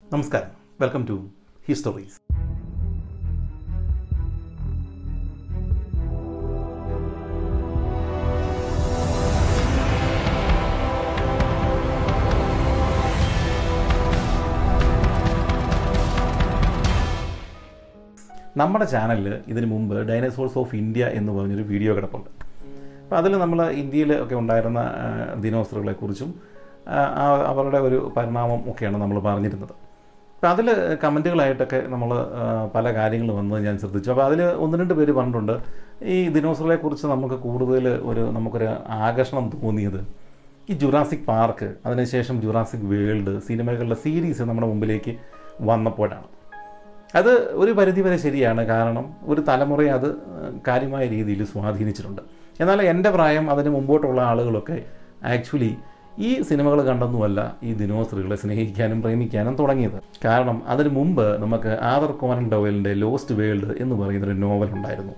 നമസ്കാരം welcome to histories നമ്മുടെ ചാനലിൽ ഇതിനു മുമ്പ് ഡൈനോസോഴ്സ് ഓഫ് ഇന്ത്യ എന്ന് പറഞ്ഞൊരു വീഡിയോ കിടപ്പുണ്ട് അപ്പോൾ അതിൽ നമ്മൾ ഇന്ത്യയിൽ ഒക്കെ ഉണ്ടായിരുന്ന ദിനോസറുകളെക്കുറിച്ചും അവരുടെ ഒരു പരിണാമം ഒക്കെയാണ് നമ്മൾ പറഞ്ഞിരുന്നത് അപ്പോൾ അതിൽ കമൻറ്റുകളായിട്ടൊക്കെ നമ്മൾ പല കാര്യങ്ങൾ വന്നത് ഞാൻ ശ്രദ്ധിച്ചു അപ്പോൾ അതിൽ ഒന്ന് രണ്ട് പേര് പറഞ്ഞിട്ടുണ്ട് ഈ ദിനോസറുകളെ കുറിച്ച് നമുക്ക് കൂടുതൽ ഒരു നമുക്കൊരു ആകർഷണം തോന്നിയത് ഈ ജുറാസിക് പാർക്ക് അതിനുശേഷം ജുറാസിക് വേൾഡ് സിനിമകളുടെ സീരീസ് നമ്മുടെ മുമ്പിലേക്ക് വന്നപ്പോഴാണ് അത് ഒരു പരിധിവരെ ശരിയാണ് കാരണം ഒരു തലമുറയെ അത് കാര്യമായ രീതിയിൽ സ്വാധീനിച്ചിട്ടുണ്ട് എന്നാൽ എൻ്റെ പ്രായം അതിന് മുമ്പോട്ടുള്ള ആളുകളൊക്കെ ആക്ച്വലി ഈ സിനിമകൾ കണ്ടൊന്നുമല്ല ഈ ദിനോസറുകളെ സ്നേഹിക്കാനും പ്രേമിക്കാനും തുടങ്ങിയത് കാരണം അതിന് മുമ്പ് നമുക്ക് ആദർ കോനൻ ഡോയലിൻ്റെ ലോസ്റ്റ് വേൾഡ് എന്ന് പറയുന്നൊരു നോവൽ ഉണ്ടായിരുന്നു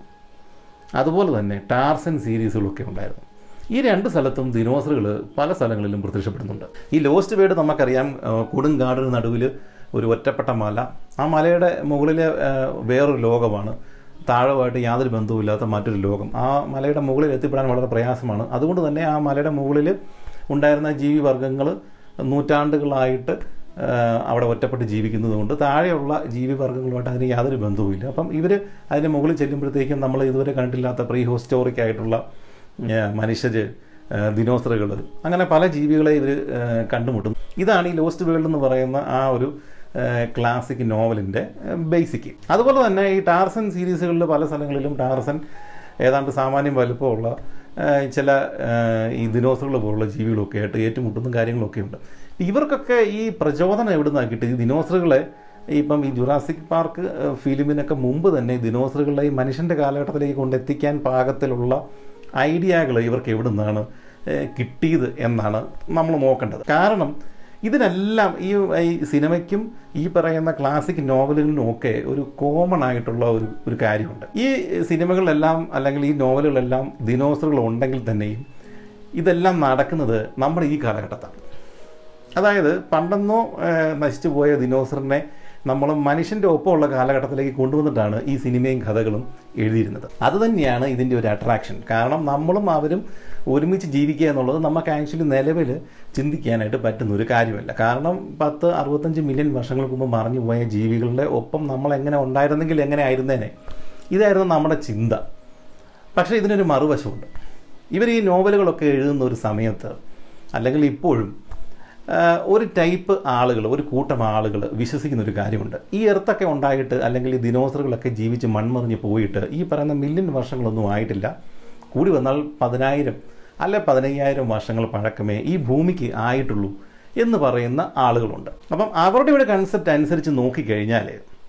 അതുപോലെ തന്നെ ടാർസൻ സീരീസുകളൊക്കെ ഉണ്ടായിരുന്നു ഈ രണ്ട് സ്ഥലത്തും ദിനോസറുകൾ പല സ്ഥലങ്ങളിലും പ്രത്യക്ഷപ്പെടുന്നുണ്ട് ഈ ലോസ്റ്റ് വേൾഡ് നമുക്കറിയാം കൊടുങ്കാടിന് നടുവിൽ ഒരു ഒറ്റപ്പെട്ട മല ആ മലയുടെ മുകളിലെ വേറൊരു ലോകമാണ് താഴമായിട്ട് യാതൊരു ബന്ധവുമില്ലാത്ത മറ്റൊരു ലോകം ആ മലയുടെ മുകളിൽ എത്തിപ്പെടാൻ വളരെ പ്രയാസമാണ് അതുകൊണ്ട് തന്നെ ആ മലയുടെ മുകളിൽ ഉണ്ടായിരുന്ന ജീവിവർഗങ്ങൾ നൂറ്റാണ്ടുകളായിട്ട് അവിടെ ഒറ്റപ്പെട്ട് ജീവിക്കുന്നത് കൊണ്ട് താഴെയുള്ള ജീവിവർഗങ്ങളുമായിട്ട് അതിന് യാതൊരു ബന്ധവുമില്ല അപ്പം ഇവർ അതിന് മുകളിൽ ചെല്ലുമ്പോഴത്തേക്കും നമ്മൾ ഇതുവരെ കണ്ടിട്ടില്ലാത്ത പ്രീ ഹോസ്റ്റോറിക് ആയിട്ടുള്ള മനുഷ്യര് ദിനോസറുകൾ അങ്ങനെ പല ജീവികളെ ഇവർ കണ്ടുമുട്ടും ഇതാണ് ഈ ലോസ്റ്റ് വേൾഡ് എന്ന് പറയുന്ന ആ ഒരു ക്ലാസിക് നോവലിൻ്റെ ബേസിക് അതുപോലെ തന്നെ ഈ ടാർസൻ സീരീസുകളിൽ പല സ്ഥലങ്ങളിലും ടാർസൻ ഏതാണ്ട് സാമാന്യം വലുപ്പമുള്ള ചില ഈ ദിനോസറുകൾ പോലുള്ള ജീവികളൊക്കെ ആയിട്ട് ഏറ്റുമുട്ടുന്ന കാര്യങ്ങളൊക്കെ ഉണ്ട് ഇവർക്കൊക്കെ ഈ പ്രചോദനം എവിടെ നിന്നാണ് കിട്ടി ഈ ദിനോസറുകളെ ഇപ്പം ഈ ജുറാസിക് പാർക്ക് ഫിലിമിനൊക്കെ മുമ്പ് തന്നെ ദിനോസറുകളെ ഈ മനുഷ്യൻ്റെ കാലഘട്ടത്തിലേക്ക് കൊണ്ടെത്തിക്കാൻ പാകത്തിലുള്ള ഐഡിയകൾ ഇവർക്ക് എവിടെ നിന്നാണ് കിട്ടിയത് എന്നാണ് നമ്മൾ നോക്കേണ്ടത് കാരണം ഇതിനെല്ലാം ഈ ഈ സിനിമയ്ക്കും ഈ പറയുന്ന ക്ലാസിക് നോവലുകളിലും ഒക്കെ ഒരു കോമൺ ആയിട്ടുള്ള ഒരു ഒരു കാര്യമുണ്ട് ഈ സിനിമകളിലെല്ലാം അല്ലെങ്കിൽ ഈ നോവലുകളെല്ലാം ദിനോസറുകൾ ഉണ്ടെങ്കിൽ തന്നെയും ഇതെല്ലാം നടക്കുന്നത് നമ്മുടെ ഈ കാലഘട്ടത്താണ് അതായത് പണ്ടെന്നോ നശിച്ചു പോയ ദിനോസറിനെ നമ്മൾ മനുഷ്യൻ്റെ ഒപ്പമുള്ള കാലഘട്ടത്തിലേക്ക് കൊണ്ടുവന്നിട്ടാണ് ഈ സിനിമയും കഥകളും എഴുതിയിരുന്നത് അതുതന്നെയാണ് ഇതിൻ്റെ ഒരു അട്രാക്ഷൻ കാരണം നമ്മളും അവരും ഒരുമിച്ച് ജീവിക്കുക എന്നുള്ളത് നമുക്ക് ആക്ച്വലി നിലവിൽ ചിന്തിക്കാനായിട്ട് പറ്റുന്ന ഒരു കാര്യമല്ല കാരണം പത്ത് അറുപത്തഞ്ച് മില്യൺ വർഷങ്ങൾക്ക് മുമ്പ് മറഞ്ഞു പോയ ജീവികളുടെ ഒപ്പം നമ്മൾ എങ്ങനെ ഉണ്ടായിരുന്നെങ്കിൽ എങ്ങനെ ആയിരുന്നേനെ ഇതായിരുന്നു നമ്മുടെ ചിന്ത പക്ഷേ ഇതിനൊരു മറുവശമുണ്ട് ഇവർ ഈ നോവലുകളൊക്കെ എഴുതുന്ന ഒരു സമയത്ത് അല്ലെങ്കിൽ ഇപ്പോഴും ഒരു ടൈപ്പ് ആളുകൾ ഒരു കൂട്ടം ആളുകൾ വിശ്വസിക്കുന്ന ഒരു കാര്യമുണ്ട് ഈ എർത്തൊക്കെ ഉണ്ടായിട്ട് അല്ലെങ്കിൽ ഈ ദിനോസറുകളൊക്കെ ജീവിച്ച് മൺമറിഞ്ഞ് പോയിട്ട് ഈ പറയുന്ന മില്യൺ വർഷങ്ങളൊന്നും ആയിട്ടില്ല കൂടി വന്നാൽ പതിനായിരം അല്ലെ പതിനയ്യായിരം വർഷങ്ങൾ പഴക്കമേ ഈ ഭൂമിക്ക് ആയിട്ടുള്ളൂ എന്ന് പറയുന്ന ആളുകളുണ്ട് അപ്പം അവരുടെ ഒരു കൺസെപ്റ്റ് അനുസരിച്ച് നോക്കിക്കഴിഞ്ഞാൽ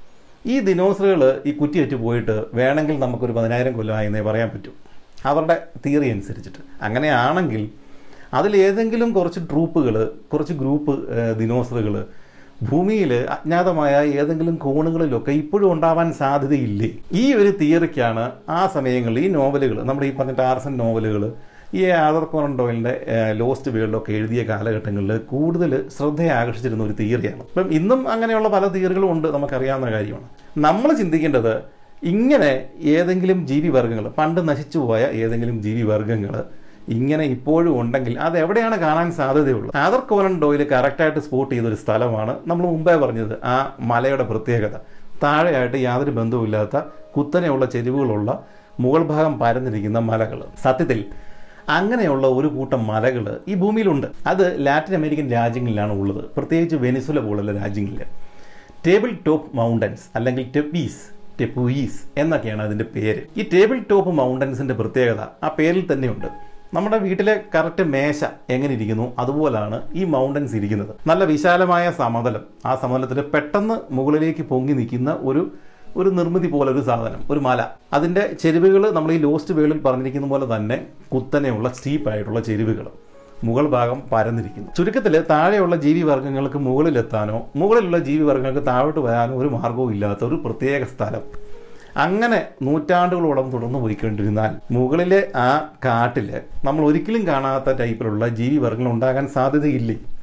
ഈ ദിനോസറുകൾ ഈ കുറ്റിയറ്റ് പോയിട്ട് വേണമെങ്കിൽ നമുക്കൊരു പതിനായിരം കൊല്ലമായെന്നേ പറയാൻ പറ്റൂ അവരുടെ തിയറി അനുസരിച്ചിട്ട് അങ്ങനെയാണെങ്കിൽ അതിലേതെങ്കിലും കുറച്ച് ട്രൂപ്പുകൾ കുറച്ച് ഗ്രൂപ്പ് ദിനോസറുകൾ ഭൂമിയിൽ അജ്ഞാതമായ ഏതെങ്കിലും കോണുകളിലൊക്കെ ഇപ്പോഴും ഉണ്ടാവാൻ സാധ്യതയില്ലേ ഈ ഒരു തിയറിക്കാണ് ആ സമയങ്ങളിൽ ഈ നോവലുകൾ നമ്മുടെ ഈ പറഞ്ഞ ടാർസൻ നോവലുകൾ ഈ ആദർ കോറൻ ഡോയിലിൻ്റെ ലോസ്റ്റ് വേൾഡൊക്കെ എഴുതിയ കാലഘട്ടങ്ങളിൽ കൂടുതൽ ശ്രദ്ധയെ ആകർഷിച്ചിരുന്ന ഒരു തിയറിയാണ് ഇപ്പം ഇന്നും അങ്ങനെയുള്ള പല തിയറികളും ഉണ്ട് നമുക്കറിയാവുന്ന കാര്യമാണ് നമ്മൾ ചിന്തിക്കേണ്ടത് ഇങ്ങനെ ഏതെങ്കിലും ജീവിവർഗങ്ങൾ പണ്ട് നശിച്ചു പോയ ഏതെങ്കിലും ജീവിവർഗങ്ങൾ ഇങ്ങനെ ഇപ്പോഴും ഉണ്ടെങ്കിൽ അത് എവിടെയാണ് കാണാൻ സാധ്യതയുള്ളത് ആദർ കോലൻ ഡോയിൽ കറക്റ്റായിട്ട് സ്പോട്ട് ചെയ്തൊരു സ്ഥലമാണ് നമ്മൾ മുമ്പേ പറഞ്ഞത് ആ മലയുടെ പ്രത്യേകത താഴെയായിട്ട് യാതൊരു ബന്ധവുമില്ലാത്ത കുത്തനെയുള്ള ചെരിവുകളുള്ള മുകൾ ഭാഗം പരന്നിരിക്കുന്ന മലകൾ സത്യത്തിൽ അങ്ങനെയുള്ള ഒരു കൂട്ടം മലകൾ ഈ ഭൂമിയിലുണ്ട് അത് ലാറ്റിൻ അമേരിക്കൻ രാജ്യങ്ങളിലാണ് ഉള്ളത് പ്രത്യേകിച്ച് വെനിസുല പോലുള്ള രാജ്യങ്ങളിൽ ടേബിൾ ടോപ്പ് മൗണ്ടൻസ് അല്ലെങ്കിൽ ടെപ്പീസ് ടെപ്പുയീസ് എന്നൊക്കെയാണ് അതിൻ്റെ പേര് ഈ ടേബിൾ ടോപ്പ് മൗണ്ടൻസിൻ്റെ പ്രത്യേകത ആ പേരിൽ തന്നെയുണ്ട് നമ്മുടെ വീട്ടിലെ കറക്റ്റ് മേശ എങ്ങനെ ഇരിക്കുന്നു അതുപോലാണ് ഈ മൗണ്ടൻസ് ഇരിക്കുന്നത് നല്ല വിശാലമായ സമതലം ആ സമതലത്തിൽ പെട്ടെന്ന് മുകളിലേക്ക് പൊങ്ങി നിൽക്കുന്ന ഒരു ഒരു നിർമ്മിതി പോലെ ഒരു സാധനം ഒരു മല അതിൻ്റെ ചെരുവുകൾ നമ്മൾ ഈ ലോസ്റ്റ് വേളിൽ പറഞ്ഞിരിക്കുന്ന പോലെ തന്നെ കുത്തനെയുള്ള സ്റ്റീപ്പായിട്ടുള്ള ചെരുവുകൾ മുകൾ ഭാഗം പരന്നിരിക്കുന്നു ചുരുക്കത്തിൽ താഴെയുള്ള ജീവിവർഗ്ഗങ്ങൾക്ക് മുകളിലെത്താനോ മുകളിലുള്ള ജീവിവർഗ്ഗങ്ങൾക്ക് താഴോട്ട് വരാനോ ഒരു മാർഗവും ഇല്ലാത്ത ഒരു പ്രത്യേക സ്ഥലം അങ്ങനെ നൂറ്റാണ്ടുകളോളം തുടർന്ന് പോയിക്കൊണ്ടിരുന്നാൽ മുകളിലെ ആ കാട്ടിൽ നമ്മൾ ഒരിക്കലും കാണാത്ത ടൈപ്പിലുള്ള ജീവിവർഗ്ഗങ്ങൾ ഉണ്ടാകാൻ സാധ്യതയില്ലേ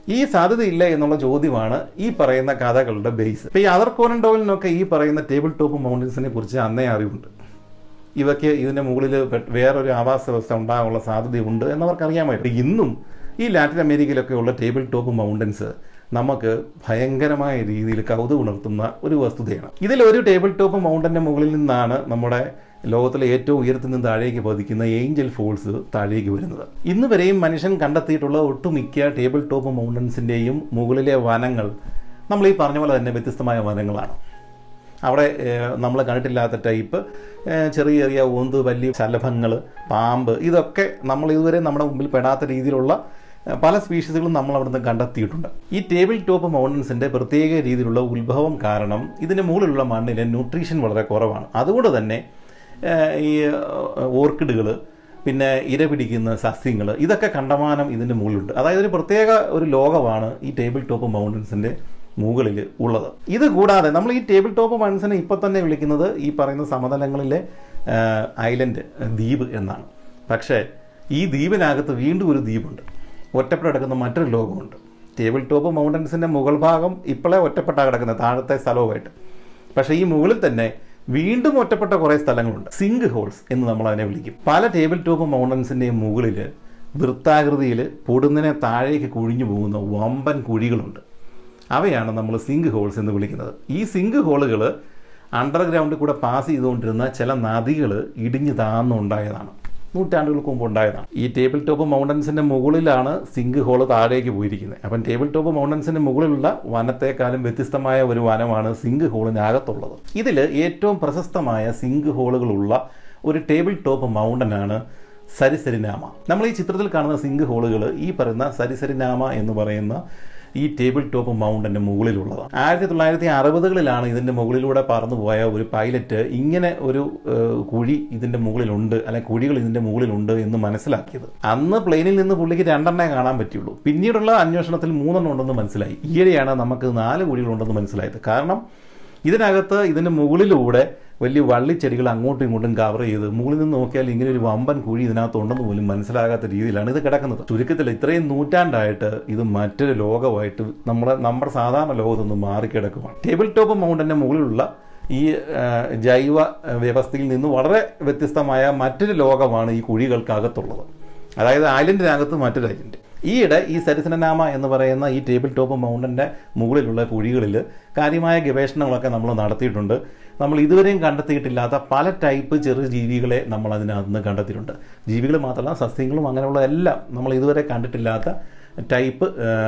ഈ സാധ്യതയില്ല എന്നുള്ള ചോദ്യമാണ് ഈ പറയുന്ന കഥകളുടെ ബേസ് ഇപ്പൊ ഈ അതർ കോനൻഡോളിനൊക്കെ ഈ പറയുന്ന ടേബിൾ ടോപ്പ് മൗണ്ടൻസിനെ കുറിച്ച് അന്നേ അറിവുണ്ട് ഇവയ്ക്ക് ഇതിന്റെ മുകളിൽ പെ- വേറൊരു ആവാസ വ്യവസ്ഥ ഉണ്ടാകാനുള്ള സാധ്യതയുണ്ട് എന്നവർക്ക് അറിയാമായിരുന്നു ഇന്നും ഈ ലാറ്റിൻ അമേരിക്കയിലൊക്കെ ഉള്ള ടേബിൾ ടോപ്പ് മൗണ്ടൻസ് നമുക്ക് ഭയങ്കരമായ രീതിയിൽ കൗതുകം ഉണർത്തുന്ന ഒരു വസ്തുതയാണ് ഇതിൽ ഒരു ടേബിൾ ടോപ്പ് മൗണ്ടന്റെ മുകളിൽ നിന്നാണ് നമ്മുടെ ലോകത്തിലെ ഏറ്റവും ഉയരത്തിൽ നിന്ന് താഴേക്ക് പതിക്കുന്ന ഏഞ്ചൽ ഫോൾസ് താഴേക്ക് വരുന്നത് ഇന്ന് വരെയും മനുഷ്യൻ കണ്ടെത്തിയിട്ടുള്ള ഒട്ടുമിക്ക ടേബിൾ ടോപ്പ് മൗണ്ടൻസിന്റെയും മുകളിലെ വനങ്ങൾ നമ്മൾ ഈ പറഞ്ഞ പോലെ തന്നെ വ്യത്യസ്തമായ വനങ്ങളാണ് അവിടെ നമ്മൾ കണ്ടിട്ടില്ലാത്ത ടൈപ്പ് ഏഹ്, ചെറിയ ചെറിയ ഓന്ത് വലിയ ശലഭങ്ങൾ പാമ്പ് ഇതൊക്കെ നമ്മൾ ഇതുവരെ നമ്മുടെ മുമ്പിൽ പെടാത്ത രീതിയിലുള്ള ഏഹ്, പല സ്പീഷീസുകളും നമ്മൾ അവിടുന്ന് കണ്ടെത്തിയിട്ടുണ്ട് ഈ ടേബിൾ ടോപ്പ് മൗണ്ടൻസിന്റെ പ്രത്യേക രീതിയിലുള്ള ഉത്ഭവം കാരണം ഇതിന് മുകളിലുള്ള മണ്ണിന് ന്യൂട്രീഷൻ വളരെ കുറവാണ് അതുകൊണ്ട് തന്നെ ഏഹ്, ഈ ഓർക്കിഡുകൾ പിന്നെ ഇര പിടിക്കുന്ന സസ്യങ്ങൾ ഇതൊക്കെ കണ്ടമാനം ഇതിൻ്റെ മുകളിലുണ്ട് അതായത് ഒരു പ്രത്യേക ഒരു ലോകമാണ് ഈ ടേബിൾ ടോപ്പ് മൗണ്ടൻസിൻ്റെ മുകളിൽ ഉള്ളത് ഇത് കൂടാതെ നമ്മൾ ഈ ടേബിൾ ടോപ്പ് മൗണ്ടൻസിനെ ഇപ്പം തന്നെ വിളിക്കുന്നത് ഈ പറയുന്ന സമതലങ്ങളിലെ ആഹ്, ഐലൻഡ് ദ്വീപ് എന്നാണ് പക്ഷേ ഈ ദ്വീപിനകത്ത് വീണ്ടും ഒരു ദ്വീപുണ്ട് ഒറ്റപ്പെട്ട് കിടക്കുന്ന മറ്റൊരു ലോകമുണ്ട് ടേബിൾ ടോപ്പ് മൗണ്ടൻസിൻ്റെ മുകൾ ഭാഗം ഇപ്പോഴേ ഒറ്റപ്പെട്ടാണ് കിടക്കുന്നത് താഴത്തെ സ്ഥലവുമായിട്ട് പക്ഷേ ഈ മുകളിൽ തന്നെ വീണ്ടും ഒറ്റപ്പെട്ട കുറേ സ്ഥലങ്ങളുണ്ട് സിങ്ക് ഹോൾസ് എന്ന് നമ്മൾ അതിനെ വിളിക്കും പല ടേബിൾ ടോപ്പ് മൗണ്ടൻസിൻ്റെയും മുകളിൽ വൃത്താകൃതിയിൽ പൊടുന്നിനെ താഴേക്ക് കുഴിഞ്ഞു പോകുന്ന വമ്പൻ കുഴികളുണ്ട് അവയാണ് നമ്മൾ സിങ്ക് ഹോൾസ് എന്ന് വിളിക്കുന്നത് ഈ സിങ്ക് ഹോളുകൾ അണ്ടർഗ്രൗണ്ടിൽ കൂടെ പാസ് ചെയ്തുകൊണ്ടിരുന്ന ചില നദികൾ ഇടിഞ്ഞു താന്നുണ്ടായതാണ് നൂറ്റാണ്ടുകൾക്ക് മുമ്പ് ഉണ്ടായതാണ് ഈ ടേബിൾ ടോപ്പ് മൗണ്ടൻസിന്റെ മുകളിലാണ് സിങ്ക് ഹോള് താഴേക്ക് പോയിരിക്കുന്നത് അപ്പം ടേബിൾ ടോപ്പ് മൗണ്ടൻസിന്റെ മുകളിലുള്ള വനത്തെക്കാളും വ്യത്യസ്തമായ ഒരു വനമാണ് സിങ്ക് ഹോളിനകത്തുള്ളത് ഇതിൽ ഏറ്റവും പ്രശസ്തമായ സിങ്ക് ഹോളുകളുള്ള ഒരു ടേബിൾ ടോപ്പ് മൗണ്ടനാണ് സരിസരിനാമ നമ്മൾ ഈ ചിത്രത്തിൽ കാണുന്ന സിങ്ക് ഹോളുകൾ ഈ പറയുന്ന സരിസരിനാമ എന്ന് പറയുന്ന ഈ ടേബിൾ ടോപ്പ് മൗണ്ടന്റെ മുകളിലുള്ളതാണ് ആയിരത്തി തൊള്ളായിരത്തി അറുപതുകളിലാണ് ഇതിന്റെ മുകളിലൂടെ പറന്നുപോയ ഒരു പൈലറ്റ് ഇങ്ങനെ ഒരു ഏഹ്, കുഴി ഇതിന്റെ മുകളിലുണ്ട് അല്ലെങ്കിൽ കുഴികൾ ഇതിന്റെ മുകളിലുണ്ട് എന്ന് മനസ്സിലാക്കിയത് അന്ന് പ്ലെയിനിൽ നിന്ന് പുള്ളിക്ക് രണ്ടെണ്ണേ കാണാൻ പറ്റുള്ളൂ പിന്നീടുള്ള അന്വേഷണത്തിൽ മൂന്നെണ്ണം ഉണ്ടെന്ന് മനസ്സിലായി ഈയിടെയാണ് നമുക്ക് നാല് കുഴികളുണ്ടെന്ന് മനസ്സിലായത് കാരണം ഇതിനകത്ത് ഇതിന്റെ മുകളിലൂടെ വലിയ വള്ളിച്ചെടികൾ അങ്ങോട്ടും ഇങ്ങോട്ടും കവർ ചെയ്ത് മുകളിൽ നിന്ന് നോക്കിയാൽ ഇങ്ങനെ ഒരു വമ്പൻ കുഴി ഇതിനകത്ത് ഉണ്ടെന്ന് പോലും മനസ്സിലാകാത്ത രീതിയിലാണ് ഇത് കിടക്കുന്നത് ചുരുക്കത്തിൽ ഇത്രയും നൂറ്റാണ്ടായിട്ട് ഇത് മറ്റൊരു ലോകമായിട്ട് നമ്മുടെ നമ്മുടെ സാധാരണ ലോകത്ത് നിന്ന് മാറിക്കിടക്കുവാണ് ടേബിൾ ടോപ്പ് മൗണ്ടന്റെ മുകളിലുള്ള ഈ ആ, ജൈവ വ്യവസ്ഥയിൽ നിന്ന് വളരെ വ്യത്യസ്തമായ മറ്റൊരു ലോകമാണ് ഈ കുഴികൾക്കകത്തുള്ളത് അതായത് ഐലൻഡിനകത്ത് മറ്റൊരു ഐലൻഡ് ഈയിടെ ഈ സരിസനനാമ എന്ന് പറയുന്ന ഈ ടേബിൾ ടോപ്പ് മൗണ്ടന്റെ മുകളിലുള്ള കുഴികളിൽ കാര്യമായ ഗവേഷണങ്ങളൊക്കെ നമ്മൾ നടത്തിയിട്ടുണ്ട് നമ്മൾ ഇതുവരെയും കണ്ടെത്തിയിട്ടില്ലാത്ത പല ടൈപ്പ് ചെറു ജീവികളെ നമ്മൾ അതിനകത്ത് നിന്ന് കണ്ടെത്തിയിട്ടുണ്ട് ജീവികൾ മാത്രമല്ല സസ്യങ്ങളും അങ്ങനെയുള്ള എല്ലാം നമ്മൾ ഇതുവരെ കണ്ടിട്ടില്ലാത്ത ടൈപ്പ്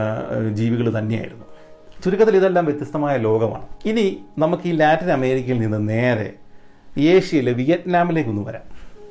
ജീവികൾ തന്നെയായിരുന്നു ചുരുക്കത്തിൽ ഇതെല്ലാം വ്യത്യസ്തമായ ലോകമാണ് ഇനി നമുക്ക് ഈ ലാറ്റിൻ അമേരിക്കയിൽ നിന്ന് നേരെ ഏഷ്യയിലെ വിയറ്റ്നാമിലേക്കൊന്ന് വരാം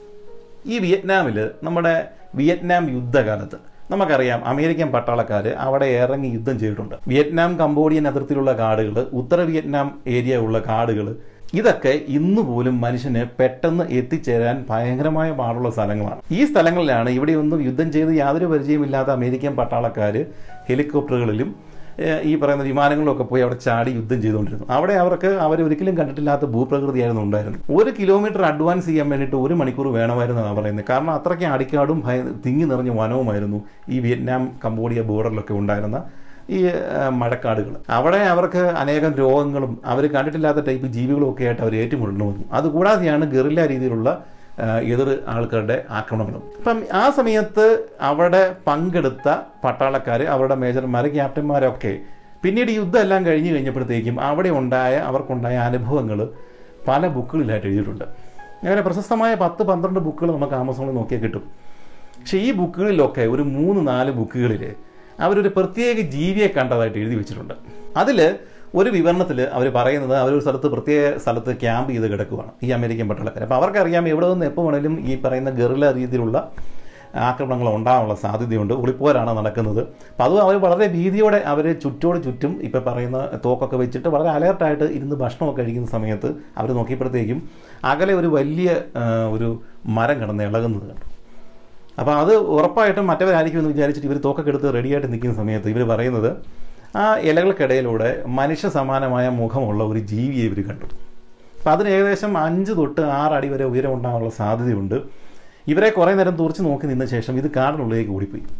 ഈ വിയറ്റ്നാമിൽ നമ്മുടെ വിയറ്റ്നാം യുദ്ധകാലത്ത് നമുക്കറിയാം അമേരിക്കൻ പട്ടാളക്കാർ അവിടെ ഇറങ്ങി യുദ്ധം ചെയ്തിട്ടുണ്ട് വിയറ്റ്നാം കംബോഡിയൻ അതിർത്തിയിലുള്ള കാടുകൾ ഉത്തര വിയറ്റ്നാം ഏരിയ ഉള്ള കാടുകൾ ഇതൊക്കെ ഇന്ന് പോലും മനുഷ്യന് പെട്ടെന്ന് എത്തിച്ചേരാൻ ഭയങ്കരമായ പാടുള്ള സ്ഥലങ്ങളാണ് ഈ സ്ഥലങ്ങളിലാണ് ഇവിടെയൊന്നും യുദ്ധം ചെയ്ത് യാതൊരു പരിചയമില്ലാത്ത അമേരിക്കൻ പട്ടാളക്കാർ ഹെലികോപ്റ്ററുകളിലും ഏഹ് ഈ പറയുന്ന വിമാനങ്ങളിലൊക്കെ പോയി അവിടെ ചാടി യുദ്ധം ചെയ്തുകൊണ്ടിരുന്നു അവിടെ അവർക്ക് അവർ ഒരിക്കലും കണ്ടിട്ടില്ലാത്ത ഭൂപ്രകൃതിയായിരുന്നു ഉണ്ടായിരുന്നത് ഒരു കിലോമീറ്റർ അഡ്വാൻസ് ചെയ്യാൻ വേണ്ടിയിട്ട് ഒരു മണിക്കൂർ വേണമായിരുന്നു എന്നാണ് പറയുന്നത് കാരണം അത്രയ്ക്ക് അടിക്കാടും ഭയ തിങ്ങി നിറഞ്ഞ വനവുമായിരുന്നു ഈ വിയറ്റ്നാം കംബോഡിയ ബോർഡറിലൊക്കെ ഉണ്ടായിരുന്ന ഈ ഏഹ്, മഴക്കാടുകൾ അവിടെ അവർക്ക് അനേകം രോഗങ്ങളും അവർ കണ്ടിട്ടില്ലാത്ത ടൈപ്പ് ജീവികളും ഒക്കെ ആയിട്ട് അവർ ഏറ്റുമുട്ടേണ്ടി വന്നു അതുകൂടാതെയാണ് ഗറില്ല രീതിയിലുള്ള ആഹ് എതിർ ആൾക്കാരുടെ ആക്രമണങ്ങളും അപ്പം ആ സമയത്ത് അവിടെ പങ്കെടുത്ത പട്ടാളക്കാർ അവരുടെ മേജർമാർ ക്യാപ്റ്റന്മാരൊക്കെ പിന്നീട് യുദ്ധം എല്ലാം കഴിഞ്ഞ് കഴിഞ്ഞപ്പോഴത്തേക്കും അവിടെ ഉണ്ടായ അവർക്കുണ്ടായ അനുഭവങ്ങൾ പല ബുക്കുകളിലായിട്ട് എഴുതിയിട്ടുണ്ട് അങ്ങനെ പ്രശസ്തമായ പത്ത് പന്ത്രണ്ട് ബുക്കുകൾ നമുക്ക് ആമസോണിൽ നോക്കിയാൽ കിട്ടും പക്ഷേ ഈ ബുക്കുകളിലൊക്കെ ഒരു മൂന്ന് നാല് ബുക്കുകളിൽ അവരൊരു പ്രത്യേക ജീവിയെ കണ്ടതായിട്ട് എഴുതി വെച്ചിട്ടുണ്ട് അതിൽ ഒരു വിവരണത്തിൽ അവർ പറയുന്നത് അവരൊരു സ്ഥലത്ത് പ്രത്യേക സ്ഥലത്ത് ക്യാമ്പ് ചെയ്ത് കിടക്കുവാണ് ഈ അമേരിക്കൻ പട്ടാളക്കാർ അപ്പോൾ അവർക്കറിയാം എവിടെ നിന്ന് എപ്പോൾ വേണേലും ഈ പറയുന്ന ഗറില രീതിയിലുള്ള ആക്രമണങ്ങൾ ഉണ്ടാകാനുള്ള സാധ്യതയുണ്ട് ഒളിപ്പോരാണ് നടക്കുന്നത് അപ്പോൾ അത് അവർ വളരെ ഭീതിയോടെ അവർ ചുറ്റോട് ചുറ്റും ഇപ്പോൾ പറയുന്ന തോക്കൊക്കെ വെച്ചിട്ട് വളരെ അലേർട്ടായിട്ട് ഇരുന്ന് ഭക്ഷണമൊക്കെ കഴിക്കുന്ന സമയത്ത് അവർ നോക്കിയപ്പോഴത്തേക്കും അകലെ ഒരു വലിയ ആ, ഒരു മരം കിടന്ന് ഇളകുന്നത് കണ്ടു അപ്പോൾ അത് ഉറപ്പായിട്ടും മറ്റവരായിരിക്കും എന്ന് വിചാരിച്ചിട്ട് ഇവർ തോക്കൊക്കെ എടുത്ത് റെഡിയായിട്ട് നിൽക്കുന്ന സമയത്ത് ഇവർ പറയുന്നത് ആ ഇലകൾക്കിടയിലൂടെ മനുഷ്യ സമാനമായ മുഖമുള്ള ഒരു ജീവിയെ ഇവർ കണ്ടു അപ്പം അതിന് ഏകദേശം അഞ്ച് തൊട്ട് ആറ് അടി വരെ ഉയരം ഉണ്ടാകാനുള്ള സാധ്യതയുണ്ട് ഇവരെ കുറേ നേരം തുറച്ച് നോക്കി നിന്ന ശേഷം ഇത് കാടിനുള്ളിലേക്ക് ഓടിപ്പോയി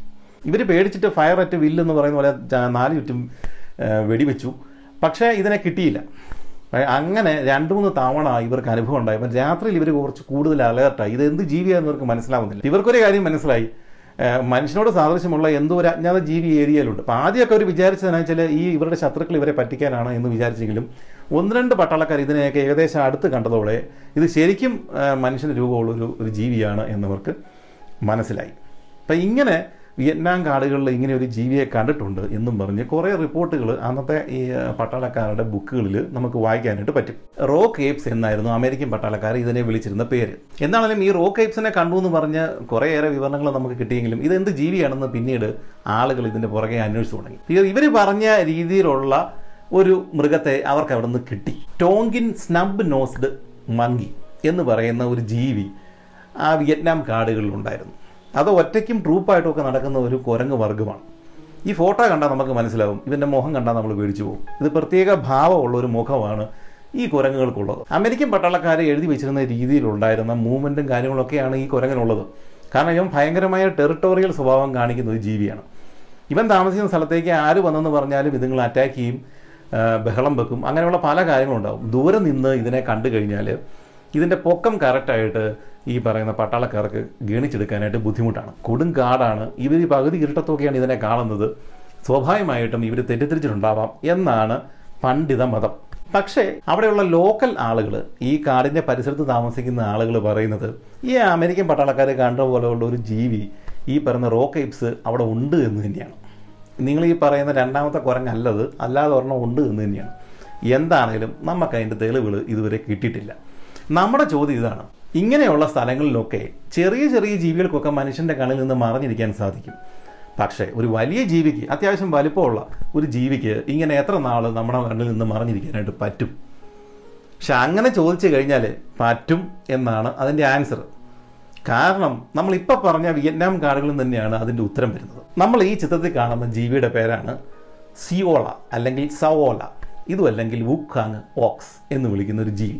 ഇവർ പേടിച്ചിട്ട് ഫയർ അറ്റ് വില്ല് എന്ന് പറയുന്ന പോലെ ച- നാല് ചുറ്റും ആ, വെടിവെച്ചു പക്ഷേ ഇതിനെ കിട്ടിയില്ല അ- അങ്ങനെ രണ്ട് മൂന്ന് തവണ ഇവർക്ക് അനുഭവം ഉണ്ടായി അപ്പം രാത്രിയിൽ ഇവർ കുറച്ച് കൂടുതൽ അലേർട്ടായി ഇത് എന്ത് ജീവിയാന്ന് ഇവർക്ക് മനസ്സിലാവുന്നില്ല ഇവർക്കൊരു കാര്യം മനസ്സിലായി ആ, മനുഷ്യനോട് സാദൃശ്യമുള്ള എന്തോ ഒരു അജ്ഞാത ജീവി ഏരിയയിലുണ്ട് അപ്പം ആദ്യമൊക്കെ അവർ വിചാരിച്ചതെന്ന് വെച്ചാൽ ഈ ഇവരുടെ ശത്രുക്കൾ ഇവരെ പറ്റിക്കാനാണ് എന്ന് വിചാരിച്ചെങ്കിലും ഒന്ന് രണ്ട് പട്ടാളക്കാർ ഇതിനെയൊക്കെ ഏകദേശം അടുത്ത് കണ്ടതോടെ ഇത് ശരിക്കും ആ, മനുഷ്യന് രൂപമുള്ളൊരു ഒരു ജീവിയാണ് എന്നവർക്ക് മനസ്സിലായി അപ്പം ഇങ്ങനെ വിയറ്റ്നാം കാടുകളിൽ ഇങ്ങനെ ഒരു ജീവിയെ കണ്ടിട്ടുണ്ട് എന്നും പറഞ്ഞ് കുറേ റിപ്പോർട്ടുകൾ അന്നത്തെ ഈ ആ, പട്ടാളക്കാരുടെ ബുക്കുകളിൽ നമുക്ക് വായിക്കാനായിട്ട് പറ്റും റോ കേപ്സ് എന്നായിരുന്നു അമേരിക്കൻ പട്ടാളക്കാർ ഇതിനെ വിളിച്ചിരുന്ന പേര് എന്നാണെങ്കിലും ഈ റോ കേപ്സിനെ കണ്ടു എന്ന് പറഞ്ഞ് കുറേയേറെ വിവരണങ്ങൾ നമുക്ക് കിട്ടിയെങ്കിലും ഇത് എന്ത് ജീവിയാണെന്ന് പിന്നീട് ആളുകൾ ഇതിൻ്റെ പുറകെ അന്വേഷിച്ചു തുടങ്ങി ഇവർ പറഞ്ഞ രീതിയിലുള്ള ഒരു മൃഗത്തെ അവർക്ക് അവിടെ നിന്ന് കിട്ടി ടോങ്കിൻ സ്നബ് നോസ്ഡ് മങ്കി എന്ന് പറയുന്ന ഒരു ജീവി ആ വിയറ്റ്നാം കാടുകളിലുണ്ടായിരുന്നു അത് ഒറ്റയ്ക്കും ട്രൂപ്പായിട്ടും ഒക്കെ നടക്കുന്ന ഒരു കുരങ്ങ് വർഗ്ഗമാണ് ഈ ഫോട്ടോ കണ്ടാൽ നമുക്ക് മനസ്സിലാവും ഇതിൻ്റെ മുഖം കണ്ടാൽ നമ്മൾ പേടിച്ചു പോകും ഇത് പ്രത്യേക ഭാവമുള്ള ഒരു മുഖമാണ് ഈ കുരങ്ങുകൾക്കുള്ളത് അമേരിക്കൻ പട്ടാളക്കാരെ എഴുതി വെച്ചിരുന്ന രീതിയിലുണ്ടായിരുന്ന മൂവ്മെൻറ്റും കാര്യങ്ങളൊക്കെയാണ് ഈ കുരങ്ങനുള്ളത് കാരണം ഇവൻ ഭയങ്കരമായ ടെറിട്ടോറിയൽ സ്വഭാവം കാണിക്കുന്ന ഒരു ജീവിയാണ് ഇവൻ താമസിക്കുന്ന സ്ഥലത്തേക്ക് ആര് വന്നെന്ന് പറഞ്ഞാലും ഇതുങ്ങൾ അറ്റാക്ക് ചെയ്യും ആ, ബഹളം വെക്കും അങ്ങനെയുള്ള പല കാര്യങ്ങളുണ്ടാവും ദൂരെ നിന്ന് ഇതിനെ കണ്ടു കഴിഞ്ഞാൽ ഇതിൻ്റെ പൊക്കം കറക്റ്റായിട്ട് ഈ പറയുന്ന പട്ടാളക്കാർക്ക് ഗണിച്ചെടുക്കാനായിട്ട് ബുദ്ധിമുട്ടാണ് കൊടും കാടാണ് ഇവർ ഈ പകുതി ഇരുട്ടത്തൊക്കെയാണ് ഇതിനെ കാണുന്നത് സ്വാഭാവികമായിട്ടും ഇവർ തെറ്റിദ്ധരിച്ചിട്ടുണ്ടാവാം എന്നാണ് പണ്ഡിത മതം പക്ഷേ അവിടെയുള്ള ലോക്കൽ ആളുകൾ ഈ കാടിൻ്റെ പരിസരത്ത് താമസിക്കുന്ന ആളുകൾ പറയുന്നത് ഈ അമേരിക്കൻ പട്ടാളക്കാർ കണ്ട പോലെയുള്ള ഒരു ജീവി ഈ പറയുന്ന റോക്കേപ്സ് അവിടെ ഉണ്ട് എന്ന് തന്നെയാണ് നിങ്ങൾ ഈ പറയുന്ന രണ്ടാമത്തെ കുരങ്ങല്ലത് അല്ലാതെ ഒരെണ്ണം ഉണ്ട് എന്ന് തന്നെയാണ് എന്താണേലും നമുക്ക് അതിൻ്റെ തെളിവുകൾ ഇതുവരെ കിട്ടിയിട്ടില്ല നമ്മുടെ ചോദ്യം ഇതാണ് ഇങ്ങനെയുള്ള സ്ഥലങ്ങളിലൊക്കെ ചെറിയ ചെറിയ ജീവികൾക്കൊക്കെ മനുഷ്യൻ്റെ കണ്ണിൽ നിന്ന് മറഞ്ഞിരിക്കാൻ സാധിക്കും പക്ഷേ ഒരു വലിയ ജീവിക്ക് അത്യാവശ്യം വലിപ്പമുള്ള ഒരു ജീവിക്ക് ഇങ്ങനെ എത്ര നാൾ നമ്മുടെ കണ്ണിൽ നിന്ന് മറഞ്ഞിരിക്കാനായിട്ട് പറ്റും പക്ഷെ അങ്ങനെ ചോദിച്ചു കഴിഞ്ഞാൽ പറ്റും എന്നാണ് അതിൻ്റെ ആൻസർ കാരണം നമ്മൾ ഇപ്പോൾ പറഞ്ഞ വിയറ്റ്നാം കാടുകളിൽ തന്നെയാണ് അതിൻ്റെ ഉത്തരം വരുന്നത് നമ്മൾ ഈ ചിത്രത്തിൽ കാണുന്ന ജീവിയുടെ പേരാണ് സിയോള അല്ലെങ്കിൽ സവോല ഇതും അല്ലെങ്കിൽ വുക്കാങ് ഓക്സ് എന്ന് വിളിക്കുന്ന ഒരു ജീവി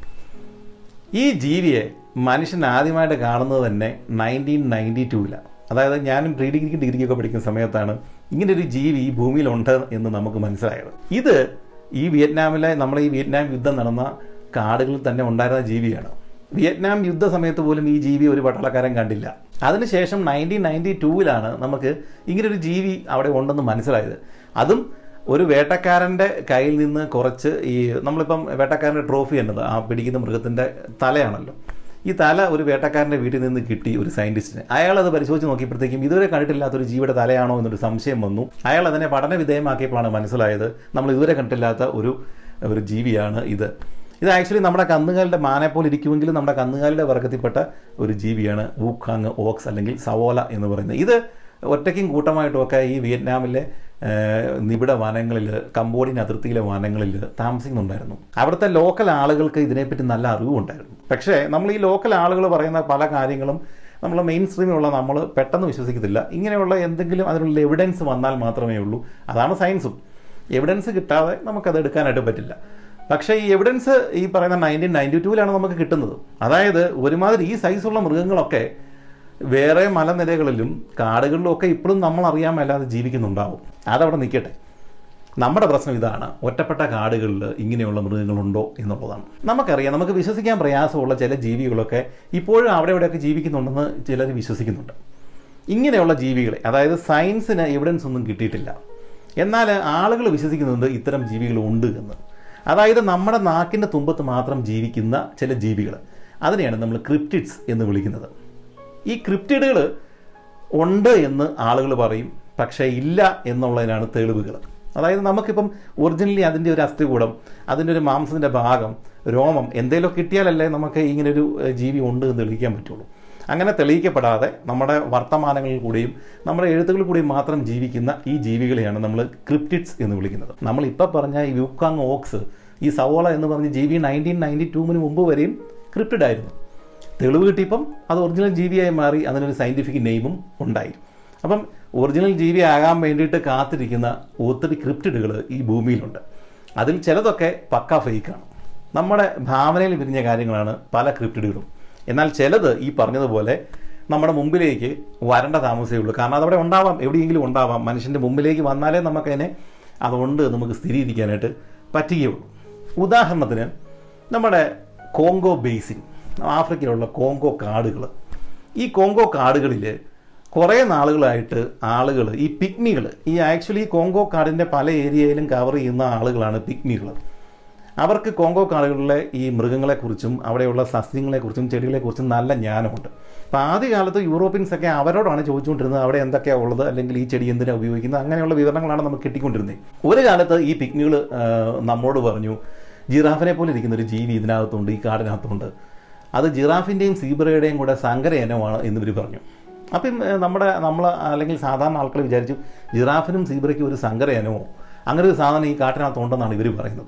ഈ ജീവിയെ മനുഷ്യൻ ആദ്യമായിട്ട് കാണുന്നത് തന്നെ നയൻറ്റീൻ നയൻറ്റി ടൂവിലാണ് അതായത് ഞാനും പ്രീ ഡിഗ്രിക്ക് ഡിഗ്രിക്കൊക്കെ പഠിക്കുന്ന സമയത്താണ് ഇങ്ങനെ ഒരു ജീവി ഈ ഭൂമിയിലുണ്ട് എന്ന് നമുക്ക് മനസ്സിലായത് ഇത് ഈ വിയറ്റ്നാമിലെ നമ്മുടെ ഈ വിയറ്റ്നാം യുദ്ധം നടന്ന കാടുകളിൽ തന്നെ ഉണ്ടായിരുന്ന ജീവിയാണ് വിയറ്റ്നാം യുദ്ധ സമയത്ത് പോലും ഈ ജീവി ഒരു പട്ടാളക്കാരൻ കണ്ടില്ല അതിനുശേഷം നയൻറ്റീൻ നയൻറ്റി ടൂവിലാണ് നമുക്ക് ഇങ്ങനൊരു ജീവി അവിടെ ഉണ്ടെന്ന് മനസ്സിലായത് അതും ഒരു വേട്ടക്കാരൻ്റെ കയ്യിൽ നിന്ന് കുറച്ച് ഈ നമ്മളിപ്പം വേട്ടക്കാരൻ്റെ ട്രോഫി എന്നത് ആ പിടിക്കുന്ന മൃഗത്തിൻ്റെ തലയാണല്ലോ ഈ തല ഒരു വേട്ടക്കാരൻ്റെ വീട്ടിൽ നിന്ന് കിട്ടി ഒരു സയൻറ്റിസ്റ്റിന് അയാൾ അത് പരിശോധിച്ച് നോക്കിയപ്പോഴത്തേക്കും ഇതുവരെ കണ്ടിട്ടില്ലാത്ത ഒരു ജീവിയുടെ തലയാണോ എന്നൊരു സംശയം വന്നു അയാൾ അതിനെ പഠന വിധേയമാക്കിയപ്പോഴാണ് മനസ്സിലായത് നമ്മൾ ഇതുവരെ കണ്ടിട്ടില്ലാത്ത ഒരു ഒരു ജീവിയാണ് ഇത് ഇത് ആക്ച്വലി നമ്മുടെ കന്നുകാലിയുടെ മാനെ പോലെ ഇരിക്കുമെങ്കിലും നമ്മുടെ കന്നുകാലിയുടെ വർഗത്തിൽപ്പെട്ട ഒരു ജീവിയാണ് വൂഖാങ് ഓക്സ് അല്ലെങ്കിൽ സവോല എന്ന് പറയുന്നത് ഇത് ഒറ്റയ്ക്കും കൂട്ടമായിട്ടുമൊക്കെ ഈ വിയറ്റ്നാമിലെ ഏഹ്, നിബിഡ വനങ്ങളിൽ കമ്പോഡിയൻ അതിർത്തിയിലെ വനങ്ങളിൽ താമസിക്കുന്നുണ്ടായിരുന്നു അവിടുത്തെ ലോക്കൽ ആളുകൾക്ക് ഇതിനെപ്പറ്റി നല്ല അറിവുണ്ടായിരുന്നു പക്ഷേ നമ്മൾ ഈ ലോക്കൽ ആളുകൾ പറയുന്ന പല കാര്യങ്ങളും നമ്മൾ മെയിൻ സ്ട്രീമിലുള്ള നമ്മൾ പെട്ടെന്ന് വിശ്വസിക്കത്തില്ല ഇങ്ങനെയുള്ള എന്തെങ്കിലും അതിനുള്ള എവിഡൻസ് വന്നാൽ മാത്രമേ ഉള്ളൂ അതാണ് സയൻസും എവിഡൻസ് കിട്ടാതെ നമുക്കത് എടുക്കാനായിട്ട് പറ്റില്ല പക്ഷേ ഈ എവിഡൻസ് ഈ പറയുന്ന നയൻറ്റീൻ നയൻറ്റി ടൂവിലാണ് നമുക്ക് കിട്ടുന്നത് അതായത് ഒരുമാതിരി ഈ സൈസുള്ള മൃഗങ്ങളൊക്കെ വേറെ മലനിരകളിലും കാടുകളിലും ഒക്കെ ഇപ്പോഴും നമ്മൾ അറിയാൻ മേലാതെ ജീവിക്കുന്നുണ്ടാവും അതവിടെ നിൽക്കട്ടെ നമ്മുടെ പ്രശ്നം ഇതാണ് ഒറ്റപ്പെട്ട കാടുകളിൽ ഇങ്ങനെയുള്ള മൃഗങ്ങളുണ്ടോ എന്നുള്ളതാണ് നമുക്കറിയാം നമുക്ക് വിശ്വസിക്കാൻ പ്രയാസമുള്ള ചില ജീവികളൊക്കെ ഇപ്പോഴും അവിടെ ഇവിടെയൊക്കെ ജീവിക്കുന്നുണ്ടെന്ന് ചിലർ വിശ്വസിക്കുന്നുണ്ട് ഇങ്ങനെയുള്ള ജീവികളെ അതായത് സയൻസിന് എവിഡൻസ് ഒന്നും കിട്ടിയിട്ടില്ല എന്നാൽ ആളുകൾ വിശ്വസിക്കുന്നുണ്ട് ഇത്തരം ജീവികൾ ഉണ്ട് എന്ന് അതായത് നമ്മുടെ നാക്കിൻ്റെ തുമ്പത്ത് മാത്രം ജീവിക്കുന്ന ചില ജീവികൾ അതിനെയാണ് നമ്മൾ ക്രിപ്റ്റിഡ്സ് എന്ന് വിളിക്കുന്നത് ഈ ക്രിപ്റ്റിഡുകൾ ഉണ്ട് എന്ന് ആളുകൾ പറയും പക്ഷേ ഇല്ല എന്നുള്ളതിനാണ് തെളിവുകൾ അതായത് നമുക്കിപ്പം ഒറിജിനലി അതിൻ്റെ ഒരു അസ്ഥികൂടം അതിൻ്റെ ഒരു മാംസത്തിൻ്റെ ഭാഗം രോമം എന്തെങ്കിലും കിട്ടിയാലല്ലേ നമുക്ക് ഇങ്ങനെ ഒരു ഏഹ്, ജീവി ഉണ്ട് എന്ന് തെളിയിക്കാൻ പറ്റുള്ളൂ അങ്ങനെ തെളിയിക്കപ്പെടാതെ നമ്മുടെ വർത്തമാനങ്ങളിൽ കൂടിയും നമ്മുടെ എഴുത്തുകളിൽ കൂടിയും മാത്രം ജീവിക്കുന്ന ഈ ജീവികളെയാണ് നമ്മൾ ക്രിപ്റ്റിഡ്സ് എന്ന് വിളിക്കുന്നത് നമ്മൾ ഇപ്പോൾ പറഞ്ഞ ഈ യുക്കാങ് ഓക്സ് ഈ സവോള എന്ന് പറഞ്ഞ ജീവി നയൻറ്റീൻ നയൻറ്റി ടൂവിന് മുമ്പ് വരെയും ക്രിപ്റ്റിഡ് ആയിരുന്നു തെളിവ് കിട്ടിയപ്പം അത് ഒറിജിനൽ ജീവിയായി മാറി അതിനൊരു സയൻറ്റിഫിക് നെയിമും ഉണ്ടായി അപ്പം ഒറിജിനൽ ജീവി ആകാൻ വേണ്ടിയിട്ട് കാത്തിരിക്കുന്ന ഒത്തിരി ക്രിപ്റ്റിഡുകൾ ഈ ഭൂമിയിലുണ്ട് അതിൽ ചിലതൊക്കെ പക്ക ഫേക്കാണ് നമ്മുടെ ഭാവനയിൽ വിരിഞ്ഞ കാര്യങ്ങളാണ് പല ക്രിപ്റ്റിഡുകളും എന്നാൽ ചിലത് ഈ പറഞ്ഞതുപോലെ നമ്മുടെ മുമ്പിലേക്ക് വരേണ്ട താമസമേ ഉള്ളൂ കാരണം അതവിടെ ഉണ്ടാവാം എവിടെയെങ്കിലും ഉണ്ടാവാം മനുഷ്യൻ്റെ മുമ്പിലേക്ക് വന്നാലേ നമുക്കതിനെ അതുകൊണ്ട് നമുക്ക് സ്ഥിരീകരിക്കാനായിട്ട് പറ്റുകയുള്ളൂ ഉദാഹരണത്തിന് നമ്മുടെ കോങ്കോ ബേസിൻ ആഫ്രിക്കയിലുള്ള കോങ്കോ കാടുകൾ ഈ കോങ്കോ കാടുകളിൽ കുറേ നാളുകളായിട്ട് ആളുകൾ ഈ പിക്മികൾ ഈ ആക്ച്വലി കോങ്കോ കാടിൻ്റെ പല ഏരിയയിലും കവർ ചെയ്യുന്ന ആളുകളാണ് പിക്മികൾ അവർക്ക് കോങ്കോ കാടുകളിലെ ഈ മൃഗങ്ങളെക്കുറിച്ചും അവിടെയുള്ള സസ്യങ്ങളെക്കുറിച്ചും ചെടികളെക്കുറിച്ചും നല്ല ജ്ഞാനമുണ്ട് അപ്പോൾ ആദ്യകാലത്ത് യൂറോപ്യൻസ് ഒക്കെ അവരോടാണ് ചോദിച്ചുകൊണ്ടിരുന്നത് അവിടെ എന്തൊക്കെയാണ് ഉള്ളത് അല്ലെങ്കിൽ ഈ ചെടി എന്തിനാണ് ഉപയോഗിക്കുന്നത് അങ്ങനെയുള്ള വിവരങ്ങളാണ് നമുക്ക് കിട്ടിക്കൊണ്ടിരുന്നത് ഒരു കാലത്ത് ഈ പിക്നികൾ നമ്മോട് പറഞ്ഞു ജിറാഫിനെ പോലെ ഇരിക്കുന്ന ഒരു ജീവി ഇതിനകത്തുണ്ട് ഈ കാടിനകത്തുണ്ട് അത് ജിറാഫിൻ്റെയും സീബ്രയുടെയും കൂടെ സങ്കര ഇനമാണ് എന്നിവർ പറഞ്ഞു അപ്പം ഏഹ്, നമ്മുടെ നമ്മൾ അല്ലെങ്കിൽ സാധാരണ ആൾക്കാർ വിചാരിച്ചു ജിറാഫിനും സീബ്രയ്ക്കും ഒരു സങ്കര ഇനമോ അങ്ങനെ ഒരു സാധനം ഈ കാട്ടിനകത്തുണ്ടെന്നാണ് ഇവർ പറയുന്നത്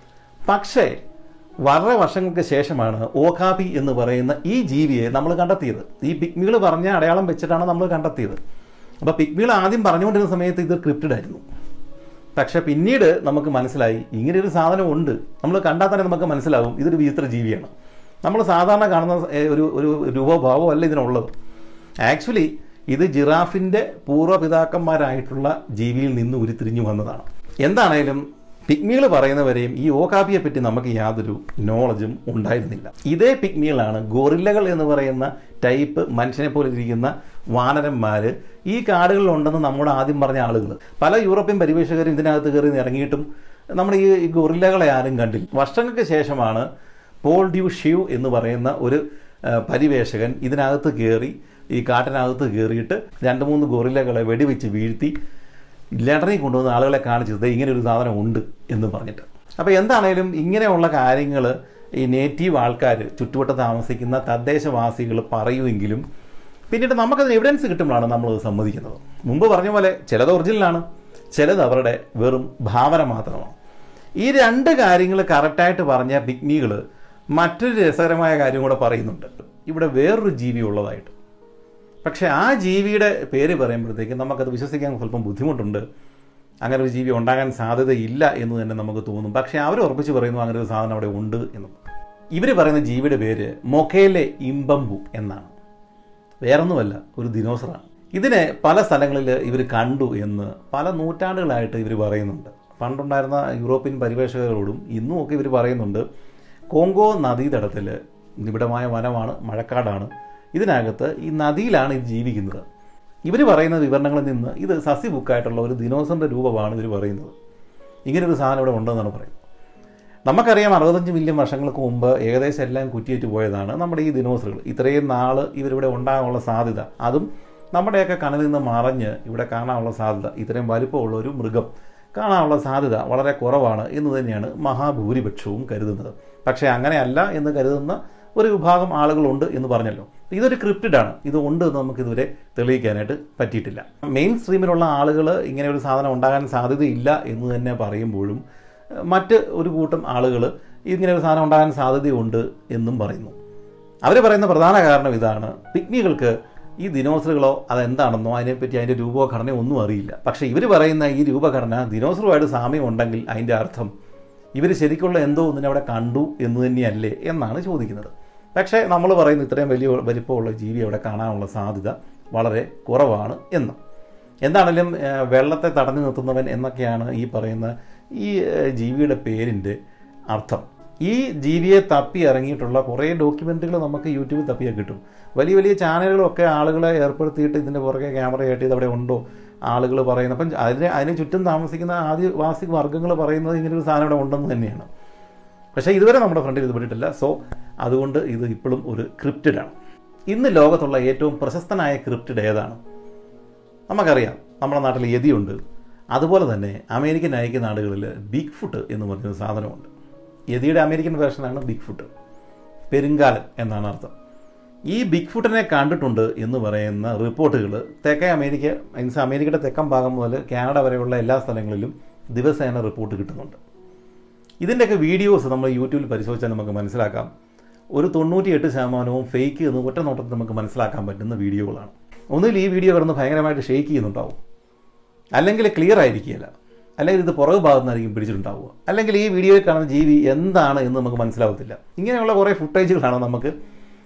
പക്ഷേ വളരെ വർഷങ്ങൾക്ക് ശേഷമാണ് ഓകാപി എന്ന് പറയുന്ന ഈ ജീവിയെ നമ്മൾ കണ്ടെത്തിയത് ഈ പിഗ്മികൾ പറഞ്ഞ അടയാളം വെച്ചിട്ടാണ് നമ്മൾ കണ്ടെത്തിയത് അപ്പോൾ പിഗ്മികൾ ആദ്യം പറഞ്ഞുകൊണ്ടിരുന്ന സമയത്ത് ഇത് ക്രിപ്റ്റഡ് ആയിരുന്നു പക്ഷെ പിന്നീട് നമുക്ക് മനസ്സിലായി ഇങ്ങനെ ഒരു സാധനം ഉണ്ട് നമ്മൾ കണ്ടാൽ തന്നെ നമുക്ക് മനസ്സിലാവും ഇതൊരു വിചിത്ര ജീവിയാണ് നമ്മൾ സാധാരണ കാണുന്ന ഏ, ഒരു ഒരു രൂപഭാവം അല്ല ഇതിനുള്ളത് ആക്ച്വലി ഇത് ജിറാഫിൻ്റെ പൂർവ്വപിതാക്കന്മാരായിട്ടുള്ള ജീവിയിൽ നിന്ന് ഉരുത്തിരിഞ്ഞു വന്നതാണ് എന്താണേലും പിഗ്മികൾ പറയുന്നവരെയും ഈ ഓകാപ്പിയെ പറ്റി നമുക്ക് യാതൊരു നോളജും ഉണ്ടായിരുന്നില്ല ഇതേ പിഗ്മികളാണ് ഗോറില്ലകൾ എന്ന് പറയുന്ന ടൈപ്പ് മനുഷ്യനെ പോലെ ഇരിക്കുന്ന വാനരന്മാർ ഈ കാടുകളിലുണ്ടെന്ന് നമ്മുടെ ആദ്യം പറഞ്ഞ ആളുകൾ പല യൂറോപ്യൻ പരിവേഷകരും ഇതിനകത്ത് കയറി ഇറങ്ങിയിട്ടും നമ്മുടെ ഈ ഈ ഗൊറില്ലകളെ ആരും കണ്ടില്ല വർഷങ്ങൾക്ക് ശേഷമാണ് പോൾ ഡ്യൂ ഷിവ് എന്ന് പറയുന്ന ഒരു ആ, പരിവേഷകൻ ഇതിനകത്ത് കയറി ഈ കാട്ടിനകത്ത് കയറിയിട്ട് രണ്ട് മൂന്ന് ഗൊറില്ലകളെ വെടിവെച്ച് വീഴ്ത്തി ലണ്ടനിൽ കൊണ്ടുവന്ന ആളുകളെ കാണിച്ചത് "ദേ ഇങ്ങനെ ഒരു സാധനം ഉണ്ട് എന്ന് പറഞ്ഞിട്ട് അപ്പോൾ എന്താണേലും ഇങ്ങനെയുള്ള കാര്യങ്ങൾ ഈ നേറ്റീവ് ആൾക്കാർ ചുറ്റുവട്ടം താമസിക്കുന്ന തദ്ദേശവാസികൾ പറയുമെങ്കിലും പിന്നീട് നമുക്കതിന് എവിഡൻസ് കിട്ടുമ്പോഴാണ് നമ്മളത് സമ്മതിക്കുന്നത് മുമ്പ് പറഞ്ഞ പോലെ ചിലത് ഒറിജിനലാണ് ചിലത് അവരുടെ വെറും ഭാവന മാത്രമാണ് ഈ രണ്ട് കാര്യങ്ങൾ കറക്റ്റായിട്ട് പറഞ്ഞ പിഗ്മികൾ മറ്റൊരു രസകരമായ കാര്യം കൂടെ പറയുന്നുണ്ട് ഇവിടെ വേറൊരു ജീവി ഉള്ളതായിട്ട് പക്ഷെ ആ ജീവിയുടെ പേര് പറയുമ്പോഴത്തേക്കും നമുക്കത് വിശ്വസിക്കാൻ സ്വല്പം ബുദ്ധിമുട്ടുണ്ട് അങ്ങനെ ഒരു ജീവി ഉണ്ടാകാൻ സാധ്യതയില്ല എന്ന് തന്നെ നമുക്ക് തോന്നും പക്ഷെ അവർ ഉറപ്പിച്ച് പറയുന്നു അങ്ങനെ ഒരു സാധനം അവിടെ ഉണ്ട് എന്ന് ഇവർ പറയുന്ന ജീവിയുടെ പേര് മൊക്കേലെ ഇമ്പമ്പു എന്നാണ് വേറൊന്നുമല്ല ഒരു ദിനോസറാണ് ഇതിനെ പല സ്ഥലങ്ങളിൽ ഇവർ കണ്ടു എന്ന് പല നൂറ്റാണ്ടുകളായിട്ട് ഇവർ പറയുന്നുണ്ട് പണ്ടുണ്ടായിരുന്ന യൂറോപ്യൻ പരിവേഷകരോടും ഇന്നും ഒക്കെ ഇവർ പറയുന്നുണ്ട് കോങ്കോ നദീതടത്തിൽ നിബിഡമായ വനമാണ് മഴക്കാടാണ് ഇതിനകത്ത് ഈ നദിയിലാണ് ഇത് ജീവിക്കുന്നത് ഇവർ പറയുന്ന വിവരണങ്ങളിൽ നിന്ന് ഇത് സസ്യബുക്കായിട്ടുള്ള ഒരു ദിനോസറിൻ്റെ രൂപമാണ് ഇവർ പറയുന്നത് ഇങ്ങനൊരു സാധനം ഇവിടെ ഉണ്ടെന്നാണ് പറയുന്നത് നമുക്കറിയാം അറുപത്തഞ്ച് മില്യൺ വർഷങ്ങൾക്ക് മുമ്പ് ഏകദേശം എല്ലാം കുറ്റിയേറ്റ് പോയതാണ് നമ്മുടെ ഈ ദിനോസറുകൾ ഇത്രയും നാൾ ഇവരിവിടെ ഉണ്ടാകാനുള്ള സാധ്യത അതും നമ്മുടെയൊക്കെ കണ്ണിൽ നിന്ന് മറഞ്ഞ് ഇവിടെ കാണാനുള്ള സാധ്യത ഇത്രയും വലിപ്പമുള്ള ഒരു മൃഗം കാണാനുള്ള സാധ്യത വളരെ കുറവാണ് എന്ന് തന്നെയാണ് മഹാഭൂരിപക്ഷവും കരുതുന്നത് പക്ഷേ അങ്ങനെയല്ല എന്ന് കരുതുന്ന ഒരു വിഭാഗം ആളുകളുണ്ട് എന്ന് പറഞ്ഞല്ലോ ഇതൊരു ക്രിപ്റ്റഡാണ് ഇത് ഉണ്ട് എന്ന് നമുക്ക് ഇതുവരെ തെളിയിക്കാനായിട്ട് പറ്റിയിട്ടില്ല മെയിൻ സ്ട്രീമിലുള്ള ആളുകൾ ഇങ്ങനെ ഒരു സാധനം ഉണ്ടാകാൻ സാധ്യതയില്ല എന്ന് തന്നെ പറയുമ്പോഴും ഏഹ്, മറ്റ് ഒരു കൂട്ടം ആളുകൾ ഇങ്ങനെ ഒരു സാധനം ഉണ്ടാകാൻ സാധ്യതയുണ്ട് എന്നും പറയുന്നു അവർ പറയുന്ന പ്രധാന കാരണം ഇതാണ് പിഗ്മികൾക്ക് ഈ ദിനോസറുകളോ അതെന്താണെന്നോ അതിനെപ്പറ്റി അതിൻ്റെ രൂപഘടനയോ ഒന്നും അറിയില്ല പക്ഷേ ഇവർ പറയുന്ന ഈ രൂപഘടന ദിനോസറുമായിട്ട് സാമ്യം ഉണ്ടെങ്കിൽ അതിൻ്റെ അർത്ഥം ഇവർ ശരിക്കുള്ള എന്തോ ഒന്നിനെ അവിടെ കണ്ടു എന്ന് തന്നെയല്ലേ എന്നാണ് ചോദിക്കുന്നത് പക്ഷേ നമ്മൾ പറയുന്ന ഇത്രയും വലിയ വലിപ്പമുള്ള ജീവി അവിടെ കാണാനുള്ള സാധ്യത വളരെ കുറവാണ് എന്ന് എന്താണെങ്കിലും ഏഹ്, വെള്ളത്തെ തടഞ്ഞു നിർത്തുന്നവൻ എന്നൊക്കെയാണ് ഈ പറയുന്ന ഈ ഏഹ്, ജീവിയുടെ പേരിൻ്റെ അർത്ഥം ഈ ജീവിയെ തപ്പി ഇറങ്ങിയിട്ടുള്ള കുറേ ഡോക്യുമെൻ്ററികൾ നമുക്ക് യൂട്യൂബിൽ തപ്പിയാൽ കിട്ടും വലിയ വലിയ ചാനലുകളൊക്കെ ആളുകളെ ഏർപ്പെടുത്തിയിട്ട് ഇതിൻ്റെ പുറകെ ക്യാമറ ആയിട്ട് ഇത് അവിടെ ഉണ്ടോ ആളുകൾ പറയുന്നത് അപ്പം അതിന് അതിന് ചുറ്റും താമസിക്കുന്ന ആദിവാസി വർഗ്ഗങ്ങൾ പറയുന്നത് ഇങ്ങനെ ഒരു സാധനം ഇവിടെ ഉണ്ടെന്ന് തന്നെയാണ് പക്ഷേ ഇതുവരെ നമ്മുടെ ഫ്രണ്ടിൽ ഇത് പെട്ടിട്ടില്ല സോ അതുകൊണ്ട് ഇത് ഇപ്പോഴും ഒരു ക്രിപ്റ്റഡാണ് ഇന്ന് ലോകത്തുള്ള ഏറ്റവും പ്രശസ്തനായ ക്രിപ്റ്റഡ് ഏതാണ് നമുക്കറിയാം നമ്മുടെ നാട്ടിൽ യതിയുണ്ട് അതുപോലെ തന്നെ അമേരിക്കൻ ഐക്യ നാടുകളിൽ ബിഗ് ഫുട്ട് എന്ന് പറഞ്ഞൊരു സാധനമുണ്ട് യതിയുടെ അമേരിക്കൻ വേർഷനാണ് ബിഗ് ഫുട്ട് പെരുങ്കാലൻ എന്നാണ് അർത്ഥം ഈ ബിഗ് ഫുട്ടിനെ കണ്ടിട്ടുണ്ട് എന്ന് പറയുന്ന റിപ്പോർട്ടുകൾ തെക്കേ അമേരിക്ക മീൻസ് അമേരിക്കയുടെ തെക്കൻ ഭാഗം മുതൽ കാനഡ വരെയുള്ള എല്ലാ സ്ഥലങ്ങളിലും ദിവസേന റിപ്പോർട്ട് കിട്ടുന്നുണ്ട് ഇതിൻ്റെയൊക്കെ വീഡിയോസ് നമ്മൾ യൂട്യൂബിൽ പരിശോധിച്ചാൽ നമുക്ക് മനസ്സിലാക്കാം ഒരു തൊണ്ണൂറ്റിയെട്ട് ശതമാനവും ഫേക്ക് എന്ന് ഒറ്റ നോട്ടത്തിൽ നമുക്ക് മനസ്സിലാക്കാൻ പറ്റുന്ന വീഡിയോകളാണ് ഒന്നുകിൽ ഈ വീഡിയോ കിടന്ന് ഭയങ്കരമായിട്ട് ഷെയ്ക്ക് ചെയ്യുന്നുണ്ടാവും അല്ലെങ്കിൽ ക്ലിയർ ആയിരിക്കുകയില്ല അല്ലെങ്കിൽ ഇത് പുറകു ഭാഗത്തുനിന്നായിരിക്കും പിടിച്ചിട്ടുണ്ടാവുക അല്ലെങ്കിൽ ഈ വീഡിയോയിൽ കാണുന്ന ജീവി എന്താണ് എന്ന് നമുക്ക് മനസ്സിലാവത്തില്ല ഇങ്ങനെയുള്ള കുറേ ഫുട്ടേജുകളാണ് നമുക്ക്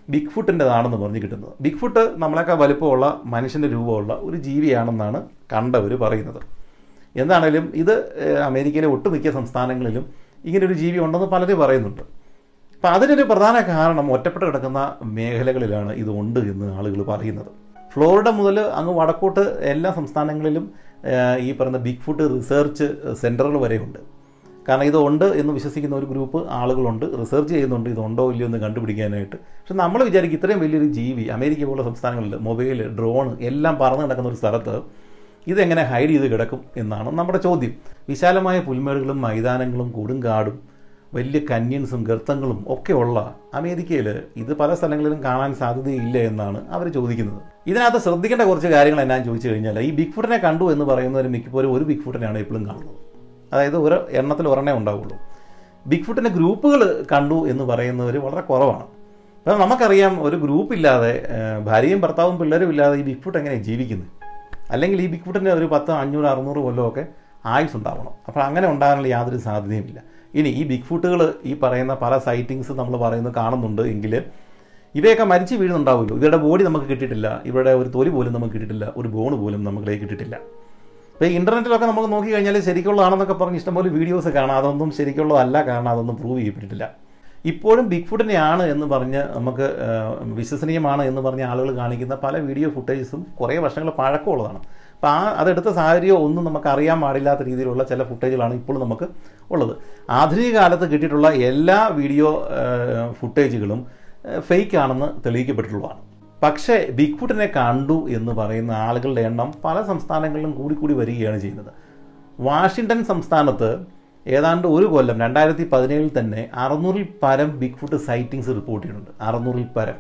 ബിഗ് ഫുട്ടിൻ്റെതാണെന്ന് പറഞ്ഞ് കിട്ടുന്നത് ബിഗ് ഫുട്ട് നമ്മളെക്കാൾ വലുപ്പമുള്ള മനുഷ്യൻ്റെ രൂപമുള്ള ഒരു ജീവിയാണെന്നാണ് കണ്ടവർ പറയുന്നത് എന്താണേലും ഇത് ഏഹ്, അമേരിക്കയിലെ ഒട്ടുമിക്ക സംസ്ഥാനങ്ങളിലും ഇങ്ങനെ ഒരു ജീവി ഉണ്ടെന്ന് പലരും പറയുന്നുണ്ട് അപ്പം അതിനൊരു പ്രധാന കാരണം ഒറ്റപ്പെട്ട് കിടക്കുന്ന മേഖലകളിലാണ് ഇത് ഉണ്ട് എന്ന് ആളുകൾ പറയുന്നത് ഫ്ലോറിഡ മുതൽ അങ്ങ് വടക്കോട്ട് എല്ലാ സംസ്ഥാനങ്ങളിലും ഏഹ്, ഈ പറയുന്ന ബിഗ് ഫുട്ട് റിസർച്ച് സെൻറ്ററുകൾ വരെയുണ്ട് കാരണം ഇതുണ്ട് എന്ന് വിശ്വസിക്കുന്ന ഒരു ഗ്രൂപ്പ് ആളുകളുണ്ട് റിസർച്ച് ചെയ്യുന്നുണ്ട് ഇതുണ്ടോ ഇല്ലയോ എന്ന് കണ്ടുപിടിക്കാനായിട്ട് പക്ഷെ നമ്മൾ വിചാരിക്കും ഇത്രയും വലിയൊരു ജീവി അമേരിക്ക പോലുള്ള സംസ്ഥാനങ്ങളിൽ മൊബൈൽ ഡ്രോൺ എല്ലാം പറന്ന് കിടക്കുന്ന ഒരു സ്ഥലത്ത് ഇതെങ്ങനെ ഹൈഡ് ചെയ്ത് കിടക്കും എന്നാണ് നമ്മുടെ ചോദ്യം വിശാലമായ പുൽമേടുകളും മൈതാനങ്ങളും കൊടുങ്കാടും വലിയ കന്യൻസും ഗർത്തങ്ങളും ഒക്കെ ഉള്ള അമേരിക്കയിൽ ഇത് പല സ്ഥലങ്ങളിലും കാണാൻ സാധ്യതയില്ല എന്നാണ് അവർ ചോദിക്കുന്നത് ഇതിനകത്ത് ശ്രദ്ധിക്കേണ്ട കുറച്ച് കാര്യങ്ങൾ എന്നാന്ന് ചോദിച്ചു കഴിഞ്ഞാൽ ഈ ബിഗ് ഫുട്ടിനെ കണ്ടു എന്ന് പറയുന്നവർ മിക്കപ്പോഴും ഒരു ബിഗ് ഫുട്ടിനെയാണ് എപ്പോഴും കാണുന്നത് അതായത് ഒരു എണ്ണത്തിൽ ഒരെണ്ണേ ഉണ്ടാവുള്ളൂ ബിഗ് ഫുട്ടിൻ്റെ ഗ്രൂപ്പുകൾ കണ്ടു എന്ന് പറയുന്നവർ വളരെ കുറവാണ് അപ്പം നമുക്കറിയാം ഒരു ഗ്രൂപ്പ് ഇല്ലാതെ ഏഹ്, ഭാര്യയും ഭർത്താവും പിള്ളേരും ഇല്ലാതെ ഈ ബിഗ് ഫുട്ട് എങ്ങനെയാണ് ജീവിക്കുന്നത് അല്ലെങ്കിൽ ഈ ബിഗ് ഫുട്ടിന് ഒരു പത്ത് അഞ്ഞൂറ് അറുന്നൂറ് കൊല്ലമൊക്കെ ആയുസ് ഉണ്ടാവണം അപ്പോൾ അങ്ങനെ ഉണ്ടാകാനുള്ള യാതൊരു സാധ്യതയുമില്ല ഇനി ഈ ബിഗ് ഫുട്ടുകൾ ഈ പറയുന്ന പല സൈറ്റിങ്സ് നമ്മൾ പറയുന്നത് കാണുന്നുണ്ട് എങ്കിൽ ഇവയൊക്കെ മരിച്ചു വീഴുന്നുണ്ടാവുമല്ലോ ഇവരുടെ ബോഡി നമുക്ക് കിട്ടിയിട്ടില്ല ഇവരുടെ ഒരു തൊലി പോലും നമുക്ക് കിട്ടിയിട്ടില്ല ഒരു ബോണ് പോലും നമ്മളെ കിട്ടിയിട്ടില്ല ഇപ്പോൾ ഈ ഇൻ്റർനെറ്റിലൊക്കെ നമുക്ക് നോക്കി കഴിഞ്ഞാൽ ശരിക്കുള്ളതാണെന്നൊക്കെ പറഞ്ഞ് ഇഷ്ടംപോലെ വീഡിയോസ് കാണാം അതൊന്നും ശരിക്കുള്ളതല്ല കാരണം അതൊന്നും പ്രൂവ് ചെയ്യപ്പെട്ടിട്ടില്ല ഇപ്പോഴും ബിഗ് ഫുഡിനെയാണ് എന്ന് പറഞ്ഞ് നമുക്ക് ആ, വിശ്വസനീയമാണ് എന്ന് പറഞ്ഞ ആളുകൾ കാണിക്കുന്ന പല വീഡിയോ ഫുട്ടേജസും കുറേ വർഷങ്ങൾ പഴക്കമുള്ളതാണ് അപ്പോൾ ആ അതെടുത്ത സാഹചര്യം ഒന്നും നമുക്ക് അറിയാൻ പാടില്ലാത്ത രീതിയിലുള്ള ചില ഫുട്ടേജുകളാണ് ഇപ്പോൾ നമുക്ക് ഉള്ളത് ആധുനിക കാലത്ത് കിട്ടിയിട്ടുള്ള എല്ലാ വീഡിയോ ഫുട്ടേജുകളും ഫേക്ക് ആണെന്ന് തെളിയിക്കപ്പെട്ടിട്ടുള്ളതാണ് പക്ഷേ ബിഗ് ഫുട്ടിനെ കണ്ടു എന്ന് പറയുന്ന ആളുകളുടെ എണ്ണം പല സംസ്ഥാനങ്ങളിലും കൂടിക്കൂടി വരികയാണ് ചെയ്യുന്നത് വാഷിങ്ടൺ സംസ്ഥാനത്ത് ഏതാണ്ട് ഒരു കൊല്ലം രണ്ടായിരത്തി പതിനേഴിൽ തന്നെ അറുന്നൂറിൽ പരം ബിഗ് ഫുട്ട് സൈറ്റിങ്സ് റിപ്പോർട്ട് ചെയ്യുന്നുണ്ട് അറുന്നൂറിൽ പരം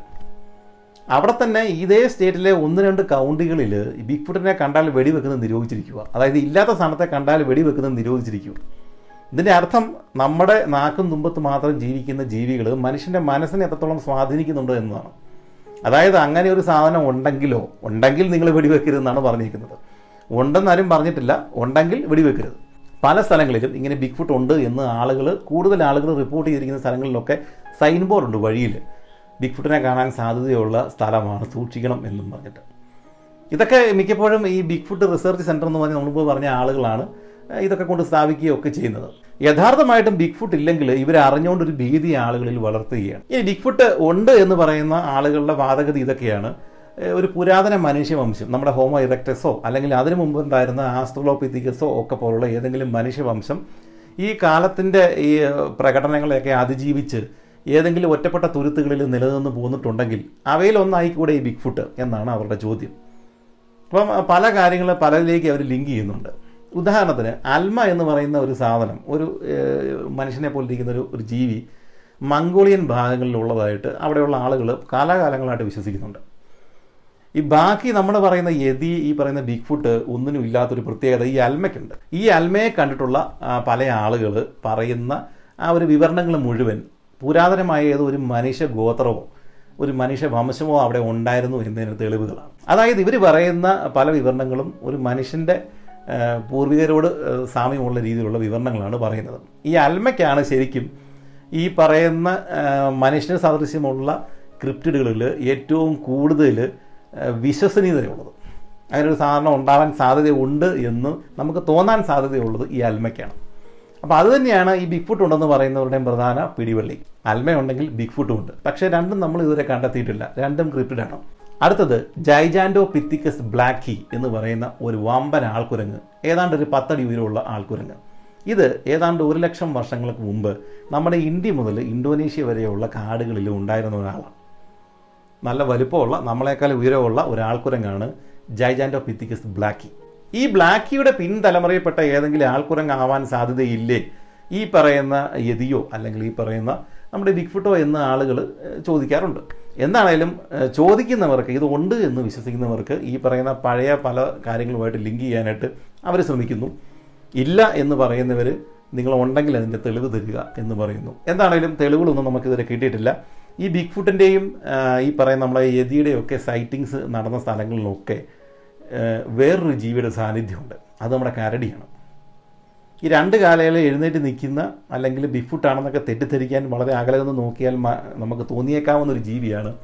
അവിടെ തന്നെ ഇതേ സ്റ്റേറ്റിലെ ഒന്ന് രണ്ട് കൗണ്ടികളിൽ ബിഗ് ഫുട്ടിനെ കണ്ടാൽ വെടിവെക്കുന്നത് നിരോധിച്ചിരിക്കുക അതായത് ഇല്ലാത്ത സ്ഥാനത്തെ കണ്ടാൽ വെടിവെക്കുന്നത് നിരോധിച്ചിരിക്കുക ഇതിൻ്റെ അർത്ഥം നമ്മുടെ നാക്കും തുമ്പത്ത് മാത്രം ജീവിക്കുന്ന ജീവികൾ മനുഷ്യൻ്റെ മനസ്സിനെ എത്രത്തോളം സ്വാധീനിക്കുന്നുണ്ട് എന്നതാണ് അതായത് അങ്ങനെ ഒരു സാധനം ഉണ്ടെങ്കിലോ ഉണ്ടെങ്കിൽ നിങ്ങൾ വെടിവെക്കരുതെന്നാണ് പറഞ്ഞിരിക്കുന്നത് ഉണ്ടെന്നാരും പറഞ്ഞിട്ടില്ല ഉണ്ടെങ്കിൽ വെടിവെക്കരുത് പല സ്ഥലങ്ങളിലും ഇങ്ങനെ ബിഗ് ഫുട്ട് ഉണ്ട് എന്ന് ആളുകൾ കൂടുതൽ ആളുകൾ റിപ്പോർട്ട് ചെയ്തിരിക്കുന്ന സ്ഥലങ്ങളിലൊക്കെ സൈൻ ബോർഡ് ഉണ്ട് വഴിയിൽ ബിഗ് ഫുട്ടിനെ കാണാൻ സാധ്യതയുള്ള സ്ഥലമാണ് സൂക്ഷിക്കണം എന്നും പറഞ്ഞിട്ട് ഇതൊക്കെ മിക്കപ്പോഴും ഈ ബിഗ് ഫുട്ട് റിസർച്ച് സെൻറ്റർ എന്ന് പറഞ്ഞ് നമ്മളിപ്പോൾ പറഞ്ഞ ആളുകളാണ് ഏഹ്, ഇതൊക്കെ കൊണ്ട് സ്ഥാപിക്കുകയൊക്കെ ചെയ്യുന്നത് യഥാർത്ഥമായിട്ടും ബിഗ് ഫുട്ട് ഇല്ലെങ്കിൽ ഇവർ അറിഞ്ഞുകൊണ്ട് ഒരു ഭീതി ആളുകളിൽ വളർത്തുകയാണ് ഈ ബിഗ് ഫുട്ട് ഉണ്ട് എന്ന് പറയുന്ന ആളുകളുടെ വാദഗതി ഇതൊക്കെയാണ് ഏഹ്, ഒരു പുരാതന മനുഷ്യവംശം നമ്മുടെ ഹോമോ ഇറക്ടസോ അല്ലെങ്കിൽ അതിനു മുമ്പ് ഉണ്ടായിരുന്ന ആസ്ട്രോലോപിത്തിക്കസോ ഒക്കെ പോലുള്ള ഏതെങ്കിലും മനുഷ്യവംശം ഈ കാലത്തിൻ്റെ ഈ ഏഹ്, പ്രകടനങ്ങളെയൊക്കെ അതിജീവിച്ച് ഏതെങ്കിലും ഒറ്റപ്പെട്ട തുരുത്തുകളിൽ നിലനിന്ന് പോന്നിട്ടുണ്ടെങ്കിൽ അവയിലൊന്നായിക്കൂടെ ഈ ബിഗ് ഫുട്ട് എന്നാണ് അവരുടെ ചോദ്യം അപ്പം പല കാര്യങ്ങൾ പലതിലേക്ക് അവർ ലിങ്ക് ചെയ്യുന്നുണ്ട് ഉദാഹരണത്തിന് അൽമ എന്ന് പറയുന്ന ഒരു സാധനം ഒരു ഏഹ്, മനുഷ്യനെ പോലെ ഇരിക്കുന്ന ഒരു ഒരു ജീവി മംഗോളിയൻ ഭാഗങ്ങളിലുള്ളതായിട്ട് അവിടെയുള്ള ആളുകൾ കാലാകാലങ്ങളായിട്ട് വിശ്വസിക്കുന്നുണ്ട് ഈ ബാക്കി നമ്മൾ പറയുന്ന യതി ഈ പറയുന്ന ബിഗ് ഫുട്ട് ഒന്നിനും ഇല്ലാത്തൊരു പ്രത്യേകത ഈ അൽമയ്ക്കുണ്ട് ഈ അൽമയെ കണ്ടിട്ടുള്ള ആ, പല ആളുകൾ പറയുന്ന ആ ഒരു വിവരണങ്ങൾ മുഴുവൻ പുരാതനമായ ഏതോ ഒരു മനുഷ്യ ഗോത്രമോ ഒരു മനുഷ്യ വംശമോ അവിടെ ഉണ്ടായിരുന്നു എന്നതിന് തെളിവുകളാണ് അതായത് ഇവർ പറയുന്ന പല വിവരണങ്ങളും ഒരു മനുഷ്യൻ്റെ ആ, പൂർവികരോട് ആ, സാമ്യമുള്ള രീതിയിലുള്ള വിവരണങ്ങളാണ് പറയുന്നത് ഈ അൽമയ്ക്കാണ് ശരിക്കും ഈ പറയുന്ന ആ, മനുഷ്യന് സാദൃശ്യമുള്ള ക്രിപ്റ്റിഡുകളിൽ ഏറ്റവും കൂടുതൽ ആ, വിശ്വസനീയതയുള്ളത് അങ്ങനെ ഒരു സാധനം ഉണ്ടാവാൻ സാധ്യതയുണ്ട് എന്ന് നമുക്ക് തോന്നാൻ സാധ്യതയുള്ളത് ഈ അൽമയ്ക്കാണ് അപ്പോൾ അത് തന്നെയാണ് ഈ ബിഗ് ഫുട്ട് ഉണ്ടെന്ന് പറയുന്നവരുടെയും പ്രധാന പിടിവള്ളി അൽമയുണ്ടെങ്കിൽ ബിഗ് ഫുട്ടും ഉണ്ട് പക്ഷേ രണ്ടും നമ്മൾ ഇതുവരെ കണ്ടെത്തിയിട്ടില്ല രണ്ടും ക്രിപ്റ്റിഡാണ് അടുത്തത് ജൈജാൻഡോ പിത്തിക്കസ് ബ്ലാക്കി എന്ന് പറയുന്ന ഒരു വമ്പൻ ആൾക്കുരങ്ങ് ഏതാണ്ട് ഒരു പത്തടി ഉയരമുള്ള ആൾക്കുരങ്ങ് ഇത് ഏതാണ്ട് ഒരു ലക്ഷം വർഷങ്ങൾക്ക് മുമ്പ് നമ്മുടെ ഇന്ത്യ മുതൽ ഇന്തോനേഷ്യ വരെയുള്ള കാടുകളിൽ ഉണ്ടായിരുന്ന ഒരാളാണ് നല്ല വലുപ്പമുള്ള നമ്മളെക്കാൾ ഉയരമുള്ള ഒരാൾക്കുരങ്ങാണ് ജൈജാൻഡോ പിത്തിക്കസ് ബ്ലാക്കി ഈ ബ്ലാക്കിയുടെ പിൻതലമുറയിൽപ്പെട്ട ഏതെങ്കിലും ആൾക്കുരങ്ങ് ആവാൻ സാധ്യതയില്ലേ ഈ പറയുന്ന യതിയോ അല്ലെങ്കിൽ ഈ പറയുന്ന നമ്മുടെ ബിഗ് ഫുട്ടോ എന്ന ആളുകൾ ചോദിക്കാറുണ്ട് എന്താണേലും ഏഹ്, ചോദിക്കുന്നവർക്ക് ഇത് ഉണ്ട് എന്ന് വിശ്വസിക്കുന്നവർക്ക് ഈ പറയുന്ന പഴയ പല കാര്യങ്ങളുമായിട്ട് ലിങ്ക് ചെയ്യാനായിട്ട് അവർ ശ്രമിക്കുന്നു ഇല്ല എന്ന് പറയുന്നവർ നിങ്ങൾ ഉണ്ടെങ്കിൽ അതിൻ്റെ തെളിവ് തരിക എന്ന് പറയുന്നു എന്താണേലും തെളിവുകളൊന്നും നമുക്കിതുവരെ കിട്ടിയിട്ടില്ല ഈ ബിഗ് ഫുട്ടിൻ്റെയും ഈ പറയുന്ന നമ്മളെ യതിയുടെയും ഒക്കെ സൈറ്റിങ്സ് നടന്ന സ്ഥലങ്ങളിലൊക്കെ ആ, വേറൊരു ജീവിയുടെ സാന്നിധ്യമുണ്ട് അത് നമ്മുടെ കരടിയാണ് ഈ രണ്ട് കാലയിൽ എഴുന്നേറ്റ് നിൽക്കുന്ന അല്ലെങ്കിൽ ബിഗ് ഫുട്ടാണെന്നൊക്കെ തെറ്റിദ്ധരിക്കാൻ വളരെ അകലെ നിന്ന് നോക്കിയാൽ മ- നമുക്ക് തോന്നിയേക്കാവുന്ന ഒരു ജീവിയാണ്